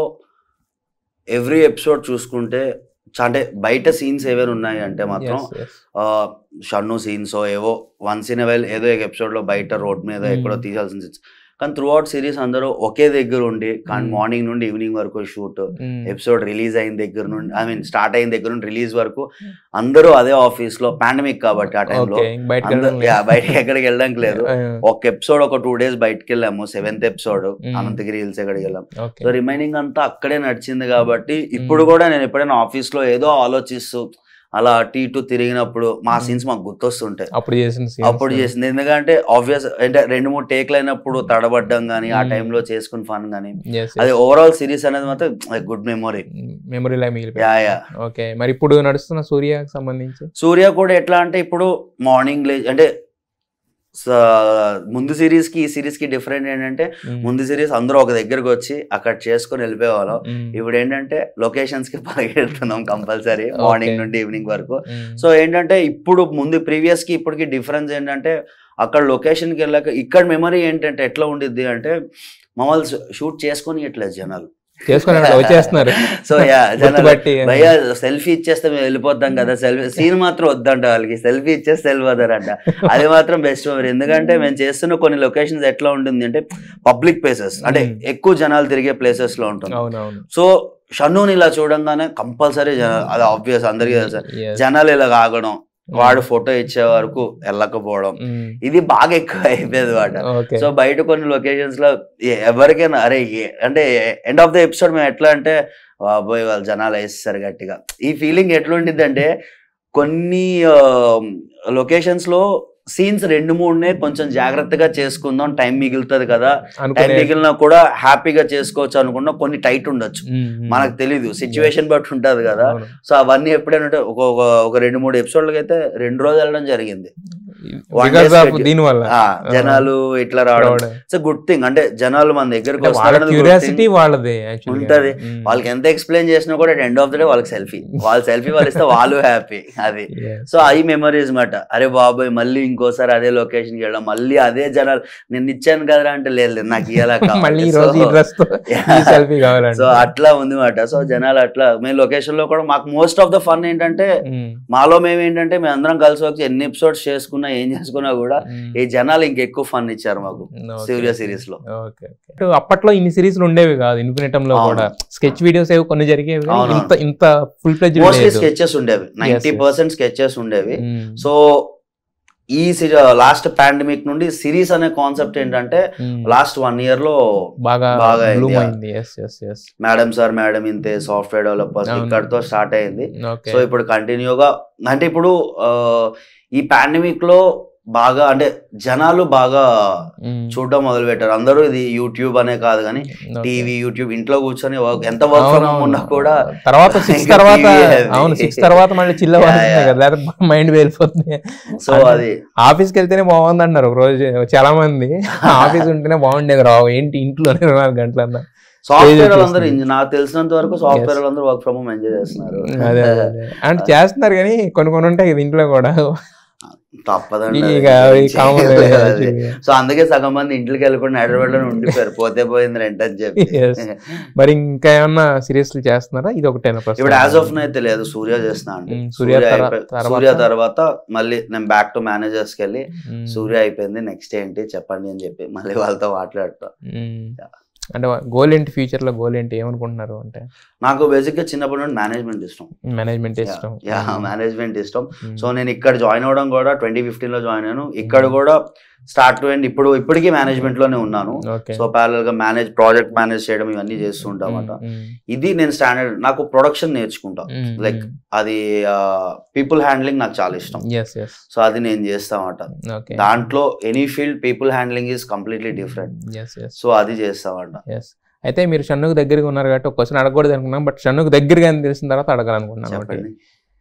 ఎవ్రీ ఎపిసోడ్ చూసుకుంటే చ- అంటే బయట సీన్స్ ఏవైనా ఉన్నాయి అంటే మాత్రం Yes, yes. ఆ, షన్ను సీన్స్ ఏవో వన్స్ ఇన్ వెల్ ఏదో ఒక ఎపిసోడ్ లో బయట రోడ్ మీద Hmm. ఎక్కడో తీయాల్సిన scenes. కానీ త్రూ అవుట్ సిరీస్ అందరూ ఒకే దగ్గర ఉండి కానీ Hmm. మార్నింగ్ నుండి ఈవినింగ్ వరకు షూట్ Mm. ఎపిసోడ్ రిలీజ్ అయిన దగ్గర నుండి ఐ మీన్ స్టార్ట్ అయిన దగ్గర నుండి రిలీజ్ వరకు అందరూ అదే ఆఫీస్ లో పాండమిక్ కాబట్టి ఆ టైంలో ఓకే బయటకు వెళ్ళడం లేదు. బయటకి ఎక్కడికి వెళ్ళడానికి లేదు ఆ, ఒక ఎపిసోడ్ ఒక టూ డేస్ బయటకు వెళ్ళాము seventh episode Hmm. Ananthagiri hills ఎక్కడికి వెళ్ళాం ఓకే సో రిమైనింగ్ అంతా అక్కడే నడిచింది కాబట్టి ఇప్పుడు కూడా నేను ఎప్పుడైనా ఆఫీస్ లో ఏదో ఆలోచిస్తూ అలా అటు ఇటు తిరిగినప్పుడు మా Hmm. సీన్స్ మాకు గుర్తొస్తుంటాయి అప్పుడు చేసిన scenes. అప్పుడు చేసింది ఎందుకంటే ఆబ్వియస్ అంటే రెండు మూడు టేక్లు అయినప్పుడు తడబడ్డం కానీ ఆ Hmm. టైంలో చేసుకుని ఫన్ కానీ Yes, yes. అది ఓవరాల్ సిరీస్ అనేది మాత్రం గుడ్ మెమొరీ మెమరీ లా మిగిలిపోయింది యా యా ఓకే మరి ఇప్పుడు నడుస్తున్న సూర్యకి సంబంధించి సూర్య కూడా ఎట్లా అంటే ఇప్పుడు మార్నింగ్ లే అంటే స- ముందు సిరీస్ కి ఈ సిరీస్ కి డిఫరెంట్ ఏంటంటే Mm. ముందు సిరీస్ అందరూ ఒక దగ్గరకు వచ్చి అక్కడ చేసుకొని వెళ్ళిపోయేవాళ్ళం Mm. ఇప్పుడు ఏంటంటే లొకేషన్స్ కి పరిగెడుతున్నాం కంపల్సరీ మార్నింగ్ Okay. నుండి ఈవినింగ్ వరకు Mm. సో ఏంటంటే ఇప్పుడు ముందు ప్రీవియస్ కి ఇప్పటికి డిఫరెన్స్ ఏంటంటే అక్కడ లొకేషన్ కి వెళ్ళాక ఇక్కడ మెమరీ ఏంటంటే ఎట్లా ఉండిద్ది అంటే మమ్మల్ని షూట్ చేసుకొని ఇట్లా జనాలు చేసుకొని అట్లా వచ్చేస్తున్నారు సో యా జనాలు గుర్తుపట్టి భయ్యా సెల్ఫీ ఇచ్చేస్తే మేము వెళ్ళిపోతాం కదా సెల్ఫీ సీన్ మాత్రం వద్దంట వాళ్ళకి సెల్ఫీ ఇచ్చేస్తే వెళ్ళిపోతారంట అది మాత్రం బెస్ట్ మెమరీ ఎందుకంటే మేము చేస్తున్న కొన్ని లొకేషన్స్ ఎట్లా ఉంటుంది అంటే పబ్లిక్ ప్లేసెస్ అంటే Hmm. ఎక్కువ జనాలు తిరిగే ప్లేసెస్ లో ఉంటుంది అవునవును సో షన్నుని ఇలా చూడంగానే కంపల్సరీ అది ఆబ్వియస్ అందరికీ తెలుసు Yes. జనాలు ఇలా ఆగడం వాడు ఫోటో ఇచ్చే వరకు వెళ్ళకపోవడం Mm. ఇది బాగా ఎక్కువ అయిపోయేది వాట ఓకే సో బయట కొన్ని లొకేషన్స్ లో ఎ- ఎవరికైనా అరే ఏ- అంటే ఎండ్ ఆఫ్ ద ఎపిసోడ్ మేము ఎట్లా అంటే బాబోయ్ వాళ్ళు జనాలు వేస్తారు గట్టిగా ఈ ఫీలింగ్ ఎట్లుండిద్ది అంటే కొన్ని లొకేషన్స్ లో సీన్స్ రెండు మూడునే కొంచెం జాగ్రత్తగా చేసుకుందాం టైం మిగులుతుంది కదా టైం అనుకునే మిగిలినా కూడా హ్యాపీగా చేసుకోవచ్చు అనుకున్నా కొన్ని టైట్ ఉండొచ్చు Mm, mm. మనకు తెలీదు సిచ్యువేషన్ బట్టి ఉంటది కదా అవును. సో అవన్నీ ఎప్పుడైనా ఉంటే ఒక ఒక- ఒక రెండు మూడు ఎపిసోడ్లకి అయితే రెండు రోజులు వెళ్ళడం జరిగింది One Because day of schedule. దీని వల్ల ఆ, జనాలు ఇట్లా రావడం ఇట్స్ గుడ్ థింగ్ అంటే జనాలు మన దగ్గరికి వాళ్ళ వస్తారన్నది good క్యూరియాసిటీ thing. వాళ్ళది actually. ఉంటది. Mm. వాళ్ళకి ఎంత ఎక్స్ప్లెయిన్ చేసినా కూడా ఎండ్ ఆఫ్ ద డే వాళ్ళకి సెల్ఫీ వాళ్ళ సెల్ఫీ వాళ్ళు ఇస్తే వాళ్ళు హ్యాపీ అది Yes. సో అవి మెమరీస్ మాట అరే బాబాయ్ మళ్ళీ ఇంకోసారి అదే లొకేషన్ కి వెళ్ళడం మళ్ళీ అదే జనాలు నేను ఇచ్చాను కదరా అంటే లేదు లేదు, నాకు ఇయ్యాల మళ్ళీ ఈ రోజు ఈ డ్రెస్ తో సెల్ఫీ కావాలండి సో అట్లా ఉంది మాట సో జనాలు అట్లా మేము లొకేషన్ లో కూడా మాకు మోస్ట్ ఆఫ్ ద ఫన్ ఏంటంటే Mm. మాలో మేము ఏంటంటే మేము అందరం కలిసి వచ్చి ఎన్ని ఎపిసోడ్స్ చేసుకున్నా ఏం చేసుకున్నా కూడా Mm. ఈ జనాలు ఇంకెక్కువ ఫన్ ఇచ్చారు మాకు Okay. సూర్య సిరీస్ లో ఓకే ఓకే అప్పట్లో ఇన్ని సిరీస్లు ఉండేవి కాదు ఇన్ఫినిటమ్ లో అవును. కూడా స్కెచ్ వీడియోస్ ఏవి కొన్ని జరిగేవి కానీ అవును. ఇంత ఇంత ఫుల్ ప్లెజ్ మోస్ట్లీ స్కెచెస్ ఉండేవి నైన్టీ yes. పర్సెంట్ స్కెచెస్ ఉండేవి సో ఈ లాస్ట్ పాండమిక్ నుండి సిరీస్ అనే కాన్సెప్ట్ ఏంటంటే ఉమ్. లాస్ట్ వన్ ఇయర్ లో బాగా బాగా అయింది, బ్లూమ్ yeah. అయింది yes yes yes madam sir madam ఇంతే సాఫ్ట్వేర్ డెవలపర్స్ అవును. ఇక్కడతో స్టార్ట్ అయింది ఓకే సో ఇప్పుడు కంటిన్యూగా అంటే ఇప్పుడు ఆ, ఈ పాండమిక్ లో బాగా అంటే జనాలు బాగా చూడడం మొదలు పెట్టారు అందరూ ఇది యూట్యూబ్ అనే కాదు కానీ టీవీ యూట్యూబ్ ఇంట్లో కూర్చొని work- ఎంత వర్క్ ఫ్రమ్ హోమ్ ఉన్నా కూడా తర్వాత సిక్స్ ఇంకా తర్వాత TV అది. అవును సిక్స్ తర్వాత మళ్ళీ చిల్ల Yeah, yeah. కదా లేకపోతే మైండ్ వెళ్ళిపోతుంది సో అది ఆఫీస్కి వెళ్తేనే బాగుంది అన్నారు ఒక రోజు చాలా మంది ఆఫీస్ ఉంటేనే బాగుండేది రావు ఏంటి ఇంట్లో ఇరవై నాలుగు గంటలు అన్న సాఫ్ట్వేర్ చేస్తుంది. వాళ్ళందరూ ఇంజ- నాకు తెలిసినంత వరకు సాఫ్ట్వేర్ వాళ్ళందరూ వర్క్ ఫ్రమ్ హోమ్ ఎంజాయ్ చేస్తున్నారు అదే అదే అదే. అంటే చేస్తున్నారు కానీ కొన్ని కొన్ని ఉంటాయి కదా ఇంట్లో కూడా తప్పదండి ఇక అవి common అది. అది. సో అందుకే సగం మంది ఇంటికి వెళ్ళకుండా హైదరాబాద్ లో ఉండిపోయారు పోతే పోయింది రెంట్ అని చెప్పి Yes. మరి ఇంకా ఏమన్నా సీరియస్లు చేస్తున్నారా ఇది ఒకటేనా ప్రస్తుతం? ఇప్పుడు యాజ్ ఆఫ్ అయితే లేదు సూర్య చేస్తున్నా అండి ఉమ్, సూర్య సూర్య తర్వా- అయిపోయి- తర్వాత? సూర్య తర్వాత మళ్ళీ నేను బ్యాక్ టు మేనేజర్స్ కి వెళ్ళి ఉమ్, సూర్య అయిపోయింది నెక్స్ట్ ఏంటి చెప్పండి అని చెప్పి మళ్ళీ వాళ్ళతో మాట్లాడతా ఉమ్. అంటే గోల్ ఏంటి ఫ్యూచర్ లో గోల్ ఏంటి ఏమనుకుంటున్నారు అంటే నాకు బేసిక్ గా చిన్నప్పటి నుండి మేనేజ్మెంట్ ఇష్టం మేనేజ్మెంట్ ఇష్టం యా మేనేజ్మెంట్ ఇష్టం ఉమ్. సో నేను ఇక్కడ జాయిన్ అవ్వడం కూడా ట్వంటీ ఫిఫ్టీన్ లో జాయిన్ అయ్యాను ఇక్కడ కూడా స్టార్ట్ టు ఎండ్ ఇప్పుడు ఇప్పటికీ మేనేజ్మెంట్ లోనే ఉన్నాను ఓకే సో ప్యారల్ గా మేనేజ్ ప్రాజెక్ట్ మేనేజ్ చేయడం ఇవన్నీ చేస్తూ ఉంటాం అన్నమాట ఉమ్, ఇది నేను స్టాండర్డ్ నాకు ప్రొడక్షన్ నేర్చుకుంటా ఉమ్, లైక్ అది పీపుల్ హ్యాండ్లింగ్ నాకు చాలా ఇష్టం ఎస్ ఎస్ సో అది నేను చేస్తామట ఓకే దాంట్లో any field people handling is completely different yes yes so అది చేస్తామంట ఎస్ అయితే మీరు షన్నుకు దగ్గరగా ఉన్నారు కాబట్టి ఒక క్వశ్చన్ అడగకూడదు అనుకున్నాం బట్ షన్నుకు దగ్గరగా అని తెలిసిన తర్వాత అడగాలనుకున్నాను ఒకటి. చెప్పండి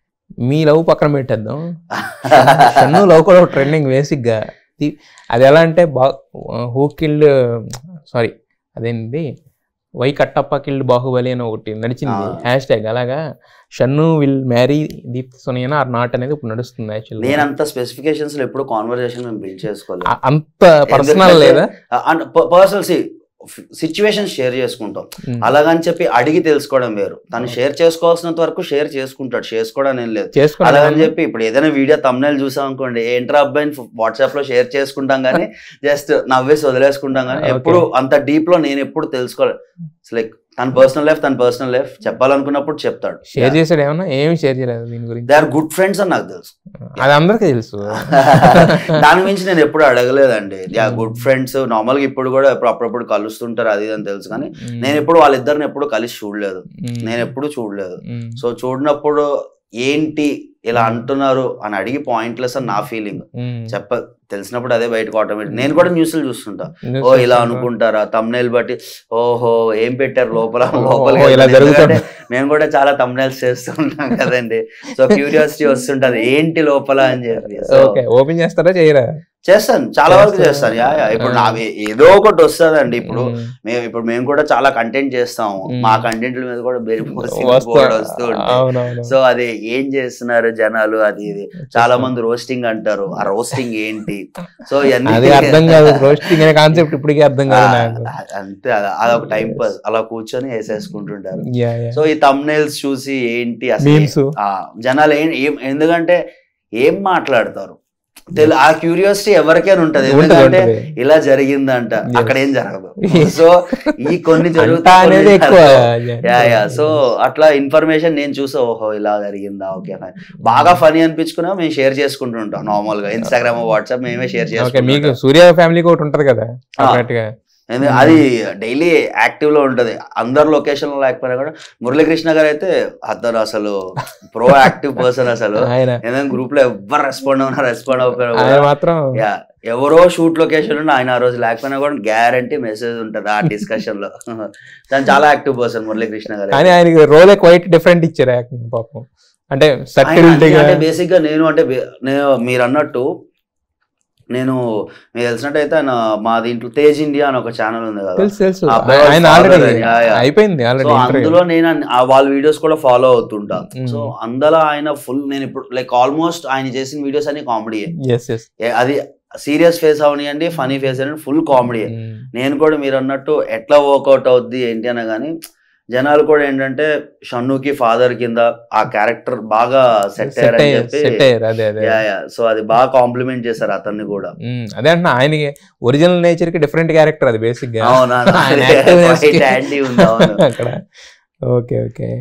మీ లవ్ పక్కన పెట్టేద్దాం షన్ను లవ్ కూడా ట్రెండింగ్ బేసిక్ గా ఇది- అది ఎలా అంటే బా హూ కిల్డ్ సారీ అదేంటి వై కట్టప్ప కిల్డ్ బాహుబలి అని ఒకటి నడిచింది ఆ. హ్యాష్ ట్యాగ్ అలాగా Shannu will marry Deepthi Sonia or not అనేది ఇప్పుడు నడుస్తుంది యాక్చువల్లీ నేను అంత స్పెసిఫికేషన్స్ లో ఎప్పుడు కాన్వర్సేషన్ మేము బిల్డ్ చేసుకోలేదు అంత పర్సనల్ ఎందుకంటే- లేదా పర్సనల్ సిచ్యువేషన్ షేర్ చేసుకుంటాం ఉమ్. అలాగని చెప్పి అడిగి తెలుసుకోవడం వేరు తను షేర్ చేసుకోవాల్సినంత వరకు షేర్ చేసుకుంటాడు చేసుకోవడం ఏం లేదు చేసుకోండి అలాగని చెప్పి ఇప్పుడు ఏదైనా వీడియో తమ్నేల్ చూసాం అనుకోండి ఏంట్రా అబ్బాయిని వాట్సాప్ లో షేర్ చేసుకుంటాం కానీ జస్ట్ నవ్వేసి వదిలేసుకుంటాం కానీ Okay. ఎప్పుడు అంత డీప్ లో నేను ఎప్పుడు తెలుసుకోలేదు లైక్ తన పర్సనల్ లైఫ్ తన పర్సనల్ లైఫ్ చెప్పాలనుకున్నప్పుడు చెప్తాడు షేర్ చేసాడు ఏమన్నా ఏమి షేర్ చేయలేదు దీని గురించి దే ఆర్ గుడ్ ఫ్రెండ్స్ అని నాకు తెలుసు అది అందరికీ తెలుసు దాని గురించి నేను ఎప్పుడు అడగలేదండి they are good friends normal గా ఇప్పుడు కూడా ఎప్పుడు అప్పుడప్పుడు కలుస్తుంటారు అది ఇది అని తెలుసు కానీ నేను ఎప్పుడు వాళ్ళిద్దరిని ఎప్పుడు కలిసి చూడలేదు నేను ఎప్పుడు చూడలేదు సో చూడనప్పుడు ఏంటి ఇలా అంటున్నారు అని అడిగి పాయింట్లెస్ అని నా ఫీలింగ్ చెప్ప తెలిసినప్పుడు అదే బయటకు ఆటోమేటిక్ నేను కూడా న్యూస్లు చూస్తుంటా ఓ ఇలా అనుకుంటారా తమ్నేల్ బట్టి ఓహో ఏం పెట్టారు లోపల లోపల ఓహో, ఇలా జరుగుతుంది. మేము కూడా చాలా తమ్నేల్స్ చేస్తుంటాం కదండి సో క్యూరియాసిటీ వస్తుంటది ఏంటి లోపల అని చెప్పి So, ఓకే ఓపెన్ చేస్తారా చేయరా చేస్తాను చాలా వరకు చేస్తారా? చేస్తాను యా యా. ఇప్పుడు ఆ. నావి ఏదో ఒకటి వస్తుందండి ఇప్పుడు ఉమ్. మేము ఇప్పుడు మేము కూడా చాలా కంటెంట్ చేస్తాము మ్మ్. మా కంటెంట్ల మీద కూడా బెరిపి వస్తా- వస్తూ ఉంటాయి అవునవును సో అది ఏం చేస్తున్నారు జనాలు అది ఇది చాలా మంది రోస్టింగ్ అంటారు ఆ రోస్టింగ్ ఏంటి సో ఇవన్నీ అది అర్థం కాదు రోస్టింగ్ అనే కాన్సెప్ట్ ఇప్పటికీ అర్థం ఆ, కాదు నాకు అంతే అది అదొక టైం పాస్ అలా కూర్చొని వేసేసుకుంటుంటారు యా యా సో ఈ తమ్నైల్స్ చూసి ఏంటి అసలు మీమ్స్ ఆ, జనాలు ఏం ఏం- ఎందుకంటే ఏం మాట్లాడతారు తెలు ఆ క్యూరియాసిటీ ఎవరికైనా ఉంటది ఉంటది ఎందుకంటే ఉంటది ఇలా జరిగిందంట Yes. అక్కడ ఏం జరగదు సో ఈ కొన్ని అంతా జరుగుతాయి అనేది కొన్ని ఎక్కువ జరగవు. యా యా సో అట్లా ఇన్ఫర్మేషన్ నేను చూసా ఓహో ఇలా జరిగిందా ఓకే fine. బాగా ఫనీ అనిపించుకున్నా మేము షేర్ చేసుకుంటుంటాం నార్మల్ గా ఇన్స్టాగ్రామ్ వాట్సాప్ మేమే షేర్ ఓకే మీకు చేసుకుంటాం సూర్య ఫ్యామిలీకి ఒకటి ఉంటది కదా కరెక్ట్ గా ఎందు- అది డైలీ యాక్టివ్ లో ఉంటది అందరు లొకేషన్ లో లేకపోయినా కూడా మురళీకృష్ణ గారు అయితే అతను అసలు ప్రో యాక్టివ్ పర్సన్ అసలు ఆయన ఏదైనా గ్రూప్ లో ఎవరు రెస్పాండ్ అవునా రెస్పాండ్ ఆయన అవ్వకపోయినా మాత్రం యా ఎవరో షూట్ లొకేషన్ ఉన్న ఆయన ఆ రోజు లేకపోయినా కూడా గ్యారంటీ మెసేజ్ ఉంటది ఆ డిస్కషన్ లో తను చాలా యాక్టివ్ పర్సన్ మురళీకృష్ణ గారు కానీ ఆయనకి రోలే క్వైట్ డిఫరెంట్ ఇచ్చారు యాక్టింగ్ పాపం అంటే సటిల్టీగా అంటే బేసిక్ గా నేను అంటే బే- నేను మీరు అన్నట్టు నేను మీకు తెలిసినట్టయితే ఆయన మా దీంట్లో తేజ్ ఇండియా అని ఒక ఛానల్ ఉంది కదా తెలుసు తెలుసు ఆ అబ్బాయి ఆయన వాళ్ళ ఆల్రెడీ father, yeah, yeah. అయిపోయింది సో ఆల్రెడీ అందులో నేను అన్- ఆ వాళ్ళ వీడియోస్ కూడా ఫాలో అవుతుంటా Mm. సో అందులో ఆయన ఫుల్ నేను ఇప్పుడు లైక్ ఆల్మోస్ట్ ఆయన చేసిన వీడియోస్ అన్ని కామెడీ ఎస్ ఎస్ అది సీరియస్ ఫేస్ అవనియండి ఫనీ ఫేస్ అని ఫుల్ కామెడీ నేను కూడా మీరు అన్నట్టు ఎట్లా వర్కౌట్ అవుద్ది ఏంటి అన్న కానీ జనాలు కూడా ఏంటంటే షన్నుకి ఫాదర్ కింద ఆ క్యారెక్టర్ బాగా సెట్ సెట్ అయ్యారని అయ్యారు చెప్పి సెట్ అయ్యారు అదే అదే యా యా సో అది బాగా కాంప్లిమెంట్ చేశారు అతన్ని కూడా ఉమ్, అదే అంటున్నా ఆయనకి ఒరిజినల్ నేచర్ కి డిఫరెంట్ క్యారెక్టర్ అది బేసిక్ గా అవునా ఆయన activeness కి- యాంటీ ఉంది అవును అక్కడ ఓకే ఓకే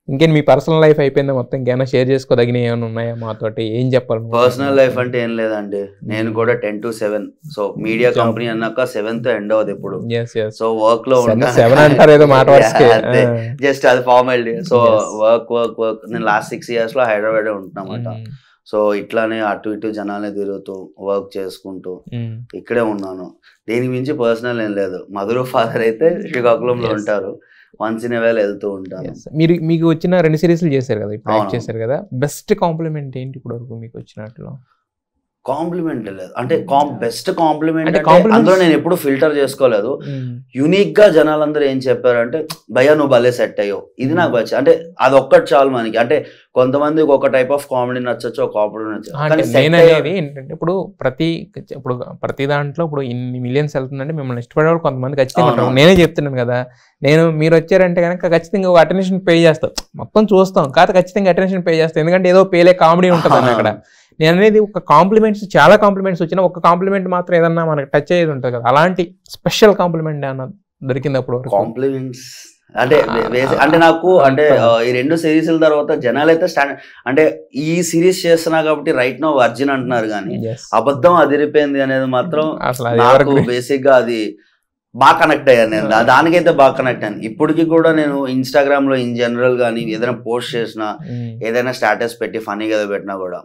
ఇంకేం మీ పర్సనల్ లైఫ్ అయిపోయిందా మొత్తం ఇంకేమైనా షేర్ చేసుకోదగినవి ఏమైనా ఉన్నాయా మాతోటి ఏం చెప్పాలి పర్సనల్ లైఫ్ అంటే ఏం లేదండి నేను కూడా ten to seven so media Job. Company అన్నాక సెవెంత్ ఎండ్ అవుతుంది ఇప్పుడు ఎస్ ఎస్ సో వర్క్ లో సెవెన్ అంటారు ఏదో మాట వరుసకి అంతే. జస్ట్ అది formality so Yes. Work work work నేను లాస్ట్ సిక్స్ ఇయర్స్ లో హైదరాబాద్ ఉంటున్నమాట సో ఇట్లానే అటు ఇటు జనాలే తిరుగుతూ వర్క్ చేసుకుంటూ ఇక్కడే ఉన్నాను దీని మించి పర్సనల్ ఏం లేదు మధుర ఫాదర్ అయితే శ్రీకాకుళంలో Yes. ఉంటారు వన్స్ ఇన్ వేళ వెళ్తూ ఉంటాను మీరు మీకు వచ్చిన రెండు సిరీస్లు చేశారు కదా ఇప్పుడు యాక్ట్ అవును. చేశారు కదా బెస్ట్ కాంప్లిమెంట్ ఏంటి ఇప్పుడు వరకు మీకు వచ్చినట్లు కాంప్లిమెంట్ లేదు అంటే బెస్ట్ కాంప్లిమెంట్ అంటే అంటే compliments- అందులో నేను ఎప్పుడు ఫిల్టర్ చేసుకోలేదు యూనిక్ గా జనాలందరూ ఏం చెప్పారంటే భయ్యా నువ్వు భలే సెట్ అయ్యో ఇది నాకు వచ్చి అంటే అది ఒక్కటి చాలు మనకి అంటే కొంతమందికి ఒక టైప్ ఆఫ్ కామెడీ నచ్చచ్చు ఒక కామెడీ నచ్చచ్చు అంటే కానీ set నేను అయ్యో- అనేది ఏంటంటే ఇప్పుడు ప్రతి ఇప్పుడు ప్రతి దాంట్లో ఇప్పుడు ఇన్ని మిలియన్స్ వెళ్తుందంటే మిమ్మల్ని ఇష్టపడే వాళ్ళు కొంతమంది ఖచ్చితంగా ఉంటారు అవును. నేనే చెప్తున్నాను కదా నేను మీరు వచ్చారంటే కనుక ఖచ్చితంగా ఒక అటెన్షన్ పే చేస్తాం మొత్తం చూస్తాం కాదు ఖచ్చితంగా అటెన్షన్ పే చేస్తాం ఎందుకంటే ఏదో పేలే కామెడీ ఉంటుంది అని అక్కడ నేను అనేది ఒక కాంప్లిమెంట్స్ చాలా కాంప్లిమెంట్స్ వచ్చినా ఒక కాంప్లిమెంట్ మాత్రం ఏదన్నా మనకి టచ్ అయ్యేది ఉంటుంది కదా అలాంటి స్పెషల్ కాంప్లిమెంట్ ఏమన్నా దొరికింది అప్పుడు వరకు కాంప్లిమెంట్స్ అంటే ఆ, వే- వేసి- ఆ, అంటే నాకు అంటే అంత- ఆ, ఈ రెండు సిరీస్ల తర్వాత జనాలు అయితే స్టాండ్ అంటే ఈ సిరీస్ చేస్తున్నా కాబట్టి రైట్ నో వర్జిన్ అంటున్నారు కానీ Yes. అబద్ధం అదిరిపోయింది అనేది మాత్రం అసలు అది నాకు ఎవరికి బేసిక్ గా అది బాగా కనెక్ట్ అయ్యాను నేను దా- దానికైతే బాగా కనెక్ట్ అయ్యాను ఇప్పటికి కూడా నేను ఇన్స్టాగ్రామ్ లో ఇన్ జనరల్ కానీ ఏదైనా పోస్ట్ చేసినా ఉమ్, ఏదైనా స్టాటస్ పెట్టి ఫనీ కదా పెట్టినా కూడా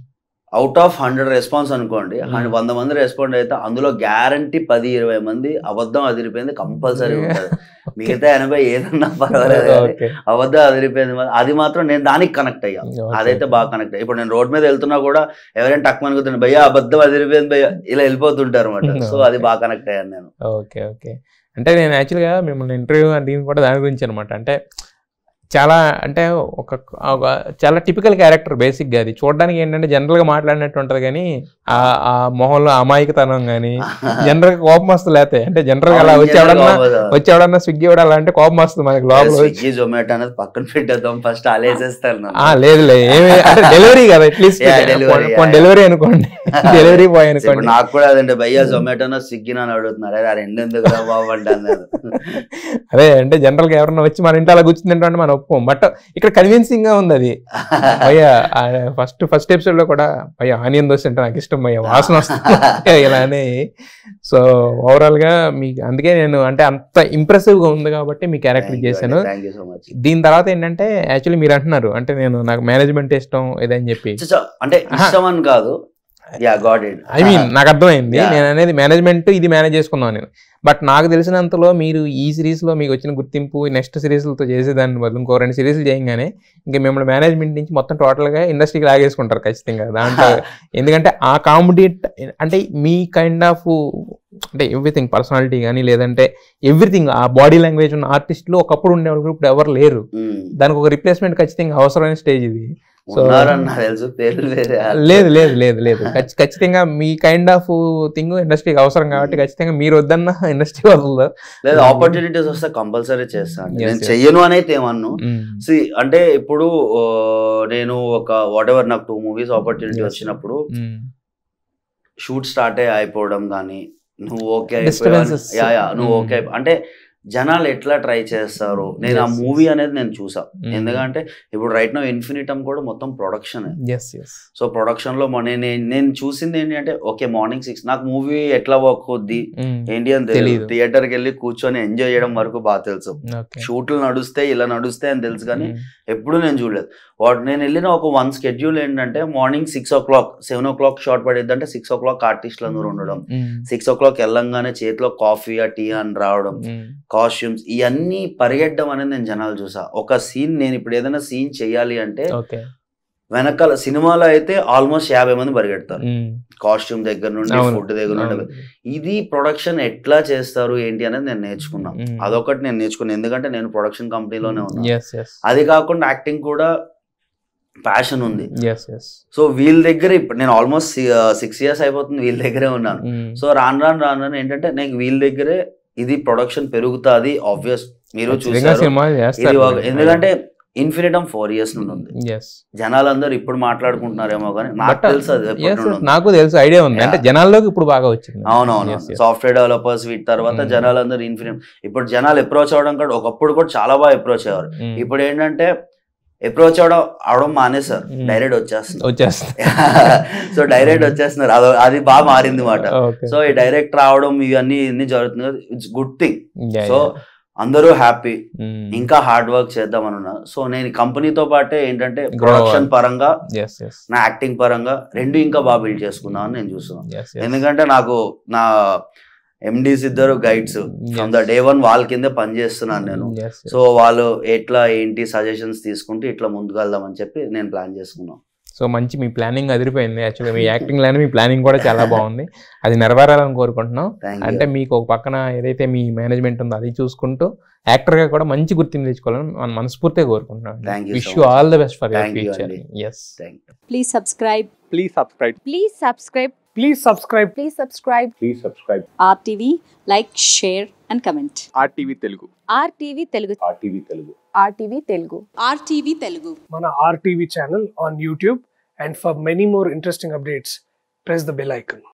అవుట్ ఆఫ్ హండ్రెడ్ రెస్పాన్స్ అనుకోండి Hmm. వంద మంది రెస్పాండ్ అయితే అందులో గ్యారంటీ పది ఇరవై మంది అబద్ధం అదిరిపోయింది కంపల్సరీ ఉంటుంది మిగతా ఎనభై ఏదన్నా పర్వాలేదు కానీ ఓకే అబద్ధం అదిరిపోయింది మా- అది మాత్రం నేను దానికి కనెక్ట్ అయ్యా ఓకే. అదైతే బాగా కనెక్ట్ ఇప్పుడు నేను రోడ్ మీద వెళ్తున్నా కూడా ఎవరైనా టక్ అనుకుతున్నా భయ్యా అబద్ధం అదిరిపోయింది భయ్యా ఇలా వెళ్ళిపోతుంటారు అనమాట సో అది బాగా కనెక్ట్ అయ్యాను నేను ఓకే ఓకే అంటే నేను యాక్చువల్గా మిమ్మల్ని ఇంటర్వ్యూ దీని కూడా దాని గురించి అనమాట అంటే చాలా అంటే ఒక ఒక చాలా టిపికల్ క్యారెక్టర్ బేసిక్గా అది చూడడానికి ఏంటంటే జనరల్గా మాట్లాడినట్టు ఉంటుంది కానీ ఆ ఆ మొహంలో అమాయకతనం కానీ జనరల్గా కోపం వస్తుంది లేతే అంటే జనరల్గా అలా వచ్చి ఎవడన్నా వచ్చి ఎవడన్నా స్విగ్గీ కూడా అలా అంటే కోపం వస్తుంది మనకి లోపల వచ్చి స్విగ్గీ జొమాటో అనేది పక్కన పెట్టేద్దాం ఫస్ట్ అలేసేస్తారు నన్ను. ఆ లేదులే ఏమి అంటే డెలివరీ కదా at least Yeah, delivery, yeah, delivery అనుకోండి డెలివరీ బాయ్ ఇప్పుడు అనుకోండి నాకు కూడా అదంటే భయ్యా జొమాటోనో స్విగ్గీ అని అడుగుతున్నారు అరే ఆ రెండు ఎందుకు రా బాబు అంటాను నేను. అదే అంటే జనరల్ గా ఎవరన్నా వచ్చి మన ఇంట్లో అలా కూర్చుని తింటామంటే మనం ఒప్పుకోం బట్ ఇక్కడ కన్విన్సింగ్ గా ఉంది అది భయ్యా ఫస్ట్ ఫస్ట్ ఎపిసోడ్ లో కూడా భయ్యా ఆనియన్ దోశ అంటే నాకు ఇష్టం భయ్యా వాసన వస్తుంది ఇలా అని సో ఓవరాల్ గా మీ అందుకే నేను అంటే అంత ఇంప్రెసివ్ గా ఉంది కాబట్టి మీ క్యారెక్టర్ Thank you చేశాను అండి, thank you so much. దీని తర్వాత ఏంటంటే యాక్చువల్లీ మీరు అంటున్నారు అంటే నేను నాకు మేనేజ్మెంట్ ఇష్టం ఇదని చెప్పి చ- చ- అంటే ఇష్టం అని కాదు yeah got it I mean నాకు అర్థమైంది Yeah. నేను అనేది మేనేజ్మెంట్ ఇది మేనేజ్ చేసుకుందాం నేను బట్ నాకు తెలిసినంతలో మీరు ఈ సిరీస్ లో మీకు వచ్చిన గుర్తింపు నెక్స్ట్ సిరీస్లతో చేసేదాన్ని బదులు ఇంకో రెండు సిరీస్లు చేయగానే ఇంకా మిమ్మల్ని మేనేజ్మెంట్ నుంచి మొత్తం టోటల్ గా ఇండస్ట్రీకి లాగేసుకుంటారు ఖచ్చితంగా దాంట్లో ఎందుకంటే ఆ కామెడీ అంటే మీ కైండ్ ఆఫ్ అంటే ఎవ్రీథింగ్ పర్సనాలిటీ కానీ లేదంటే ఎవ్రీథింగ్ ఆ బాడీ లాంగ్వేజ్ ఉన్న ఆర్టిస్టులు ఒకప్పుడు ఉండేవాళ్ళు ఇప్పుడు ఎవరు లేరు దానికి ఒక రిప్లేస్మెంట్ ఖచ్చితంగా అవసరమైన స్టేజ్ ఇది So- ఉన్నారని నాకు తెలుసు పేర్లు వేరే లేదు లేదు లేదు లేదు ఖచ్చి- ఖచ్చితంగా మీ కైండ్ ఆఫ్ థింగ్ ఇండస్ట్రీకి అవసరం కాబట్టి ఖచ్చితంగా మీరు వద్దన్న ఇండస్ట్రీ వదలదు లేదు ఆపర్చునిటీస్ వస్తే కంపల్సరీ చేస్తాను Yes, నేను yes. చెయ్యను అని అయితే ఏమన్ను See, అంటే ఇప్పుడు ఆ, నేను ఒక వాట్ ఎవర్ నాకు టూ మూవీస్ ఆపర్చునిటీ Yes. వచ్చినప్పుడు షూట్ స్టార్ట్ అయ్యి అయిపోవడం కానీ నువ్వు ఓకే Disturbances. యా యా నువ్వు Mm. ఓకే అంటే జనాలు ఎట్లా ట్రై చేస్తారు నేను ఆ Yes, మూవీ yes. అనేది నేను చూసా Mm. ఎందుకంటే ఇప్పుడు రైట్ నో ఇన్ఫినిటమ్ కూడా మొత్తం production yes yes so production లో మొన్న నేను నేను చూసింది ఏంటి అంటే ఓకే మార్నింగ్ సిక్స్ నాకు మూవీ ఎట్లా వర్క్ అవుద్ది ఏంటి అని తెలియదు తెలీదు. థియేటర్కి వెళ్ళి కూర్చొని ఎంజాయ్ చేయడం వరకు బాగా తెలుసు ఓకే షూట్లు నడుస్తే ఇలా నడుస్తే అని తెలుసు కానీ ఎప్పుడు నేను చూడలేదు వాట్ నేను వెళ్ళిన ఒక వన్ స్కెడ్యూల్ ఏంటంటే morning six o'clock seven o'clock shot పడిద్ది అంటే సిక్స్ ఓ క్లాక్ ఆర్టిస్టులు అందరూ ఉండడం సిక్స్ ఓ క్లాక్ వెళ్ళంగానే చేతిలో కాఫీ ఆ టీ అని రావడం కాస్ట్యూమ్స్ ఇవన్నీ పరిగెట్టడం అనేది నేను జనాలు చూసా ఒక సీన్ నేను ఇప్పుడు ఏదైనా సీన్ చేయాలి అంటే ఓకే వెనకాల సినిమాలో అయితే ఆల్మోస్ట్ యాభై మంది పరిగెడతారు కాస్ట్యూమ్ దగ్గర నుండి అవును. ఫుడ్ దగ్గర నుండి ఇది ప్రొడక్షన్ ఎట్లా చేస్తారు ఏంటి అనేది నేను నేర్చుకున్నా Mm. అదొకటి నేను నేర్చుకున్నాను ఎందుకంటే నేను ప్రొడక్షన్ కంపెనీలోనే ఉన్నా ఎస్ ఎస్ అది కాకుండా యాక్టింగ్ కూడా ప్యాషన్ ఉంది ఎస్ ఎస్ సో వీళ్ళ దగ్గర ఇప్పుడు నేను ఆల్మోస్ట్ సిక్స్ ఇయర్స్ అయిపోతుంది వీళ్ళ దగ్గరే ఉన్నాను సో రాను రాను రాను రాను ఏంటంటే నేను వీళ్ళ దగ్గరే ఇది ప్రొడక్షన్ పెరుగుతుంది ఆబ్వియస్ మీరు చూసారు సినిమా ఇది చేస్తారు ఒక- ఎందుకంటే ఇన్ఫినిటమ్ ఫోర్ ఇయర్స్ నుండి ఉంది ఎస్ జనాలందరూ ఇప్పుడు మాట్లాడుకుంటున్నారేమో కానీ నాకు But, తెలుసు అది ఎప్పటి ఎస్ నుండి ఉంది. నాకు తెలుసు ఐడియా ఉంది Yeah. అంటే జనాల్లోకి ఇప్పుడు బాగా వచ్చింది అవునవును Yes, yes. సాఫ్ట్వేర్ డెవలపర్స్ వీటి తర్వాత Mm. జనాలందరూ ఇన్ఫినిట్ ఇప్పుడు జనాలు అప్రోచ్ అవ్వడం కూడా ఒకప్పుడు కూడా చాలా బాగా అప్రోచ్ అయ్యారు Mm. ఇప్పుడు ఏంటంటే అప్రోచ్ అవడం అవడం మానేశారు Hmm. డైరెక్ట్ వచ్చేస్తున్నారు వచ్చేస్తుంది సో డైరెక్ట్ వచ్చేస్తున్నారు అది అది బాగా మారింది మాట ఓకే సో ఈ డైరెక్ట్ రావడం ఇవన్నీ ఇన్ని జరుగుతుంది కదా it's good thing Yeah, so yeah. అందరూ హ్యాపీ Mm. ఇంకా హార్డ్ వర్క్ చేద్దాం అని ఉన్నా సో నేను కంపెనీతో పాటే ఏంటంటే Grow ప్రొడక్షన్ అవ్వాలి. పరంగా Yes, yes. నా యాక్టింగ్ పరంగా రెండు ఇంకా బాగా బిల్డ్ చేసుకుందాం అని నేను చూస్తున్నాను Yes, yes. ఎందుకంటే నాకు నా ఎండీస్ ఇద్దరు guides from the day one వాళ్ళ కిందే పని చేస్తున్నాను నేను Yes, yes. సో వాళ్ళు ఎట్లా ఏంటి సజెషన్స్ తీసుకుంటే ఇట్లా ముందుకు వెళ్దాం అని చెప్పి నేను ప్లాన్ చేసుకున్నాను సో మంచి మీ ప్లానింగ్ అదిరిపోయింది యాక్చువల్గా మీ యాక్టింగ్ లానే మీ ప్లానింగ్ కూడా చాలా బాగుంది అది నెరవేరాలని కోరుకుంటున్నాం థ్యాంక్ అంటే యూ మీకు ఒక పక్కన ఏదైతే మీ మేనేజ్మెంట్ ఉందో అది చూసుకుంటూ యాక్టర్ గా కూడా మంచి గుర్తింపు తెచ్చుకోవాలని మనం మనస్ఫూర్తిగా కోరుకుంటున్నాం Thank you wish so you much. All the best for your Thank you future అండి. Yes thank you Please subscribe Please subscribe. Please subscribe. Please subscribe. Please subscribe. Please subscribe. RTV, like, share, and comment. RTV Telugu. RTV Telugu. RTV Telugu. RTV Telugu. RTV Telugu. Mana RTV channel on YouTube. And for many more interesting updates, press the bell icon.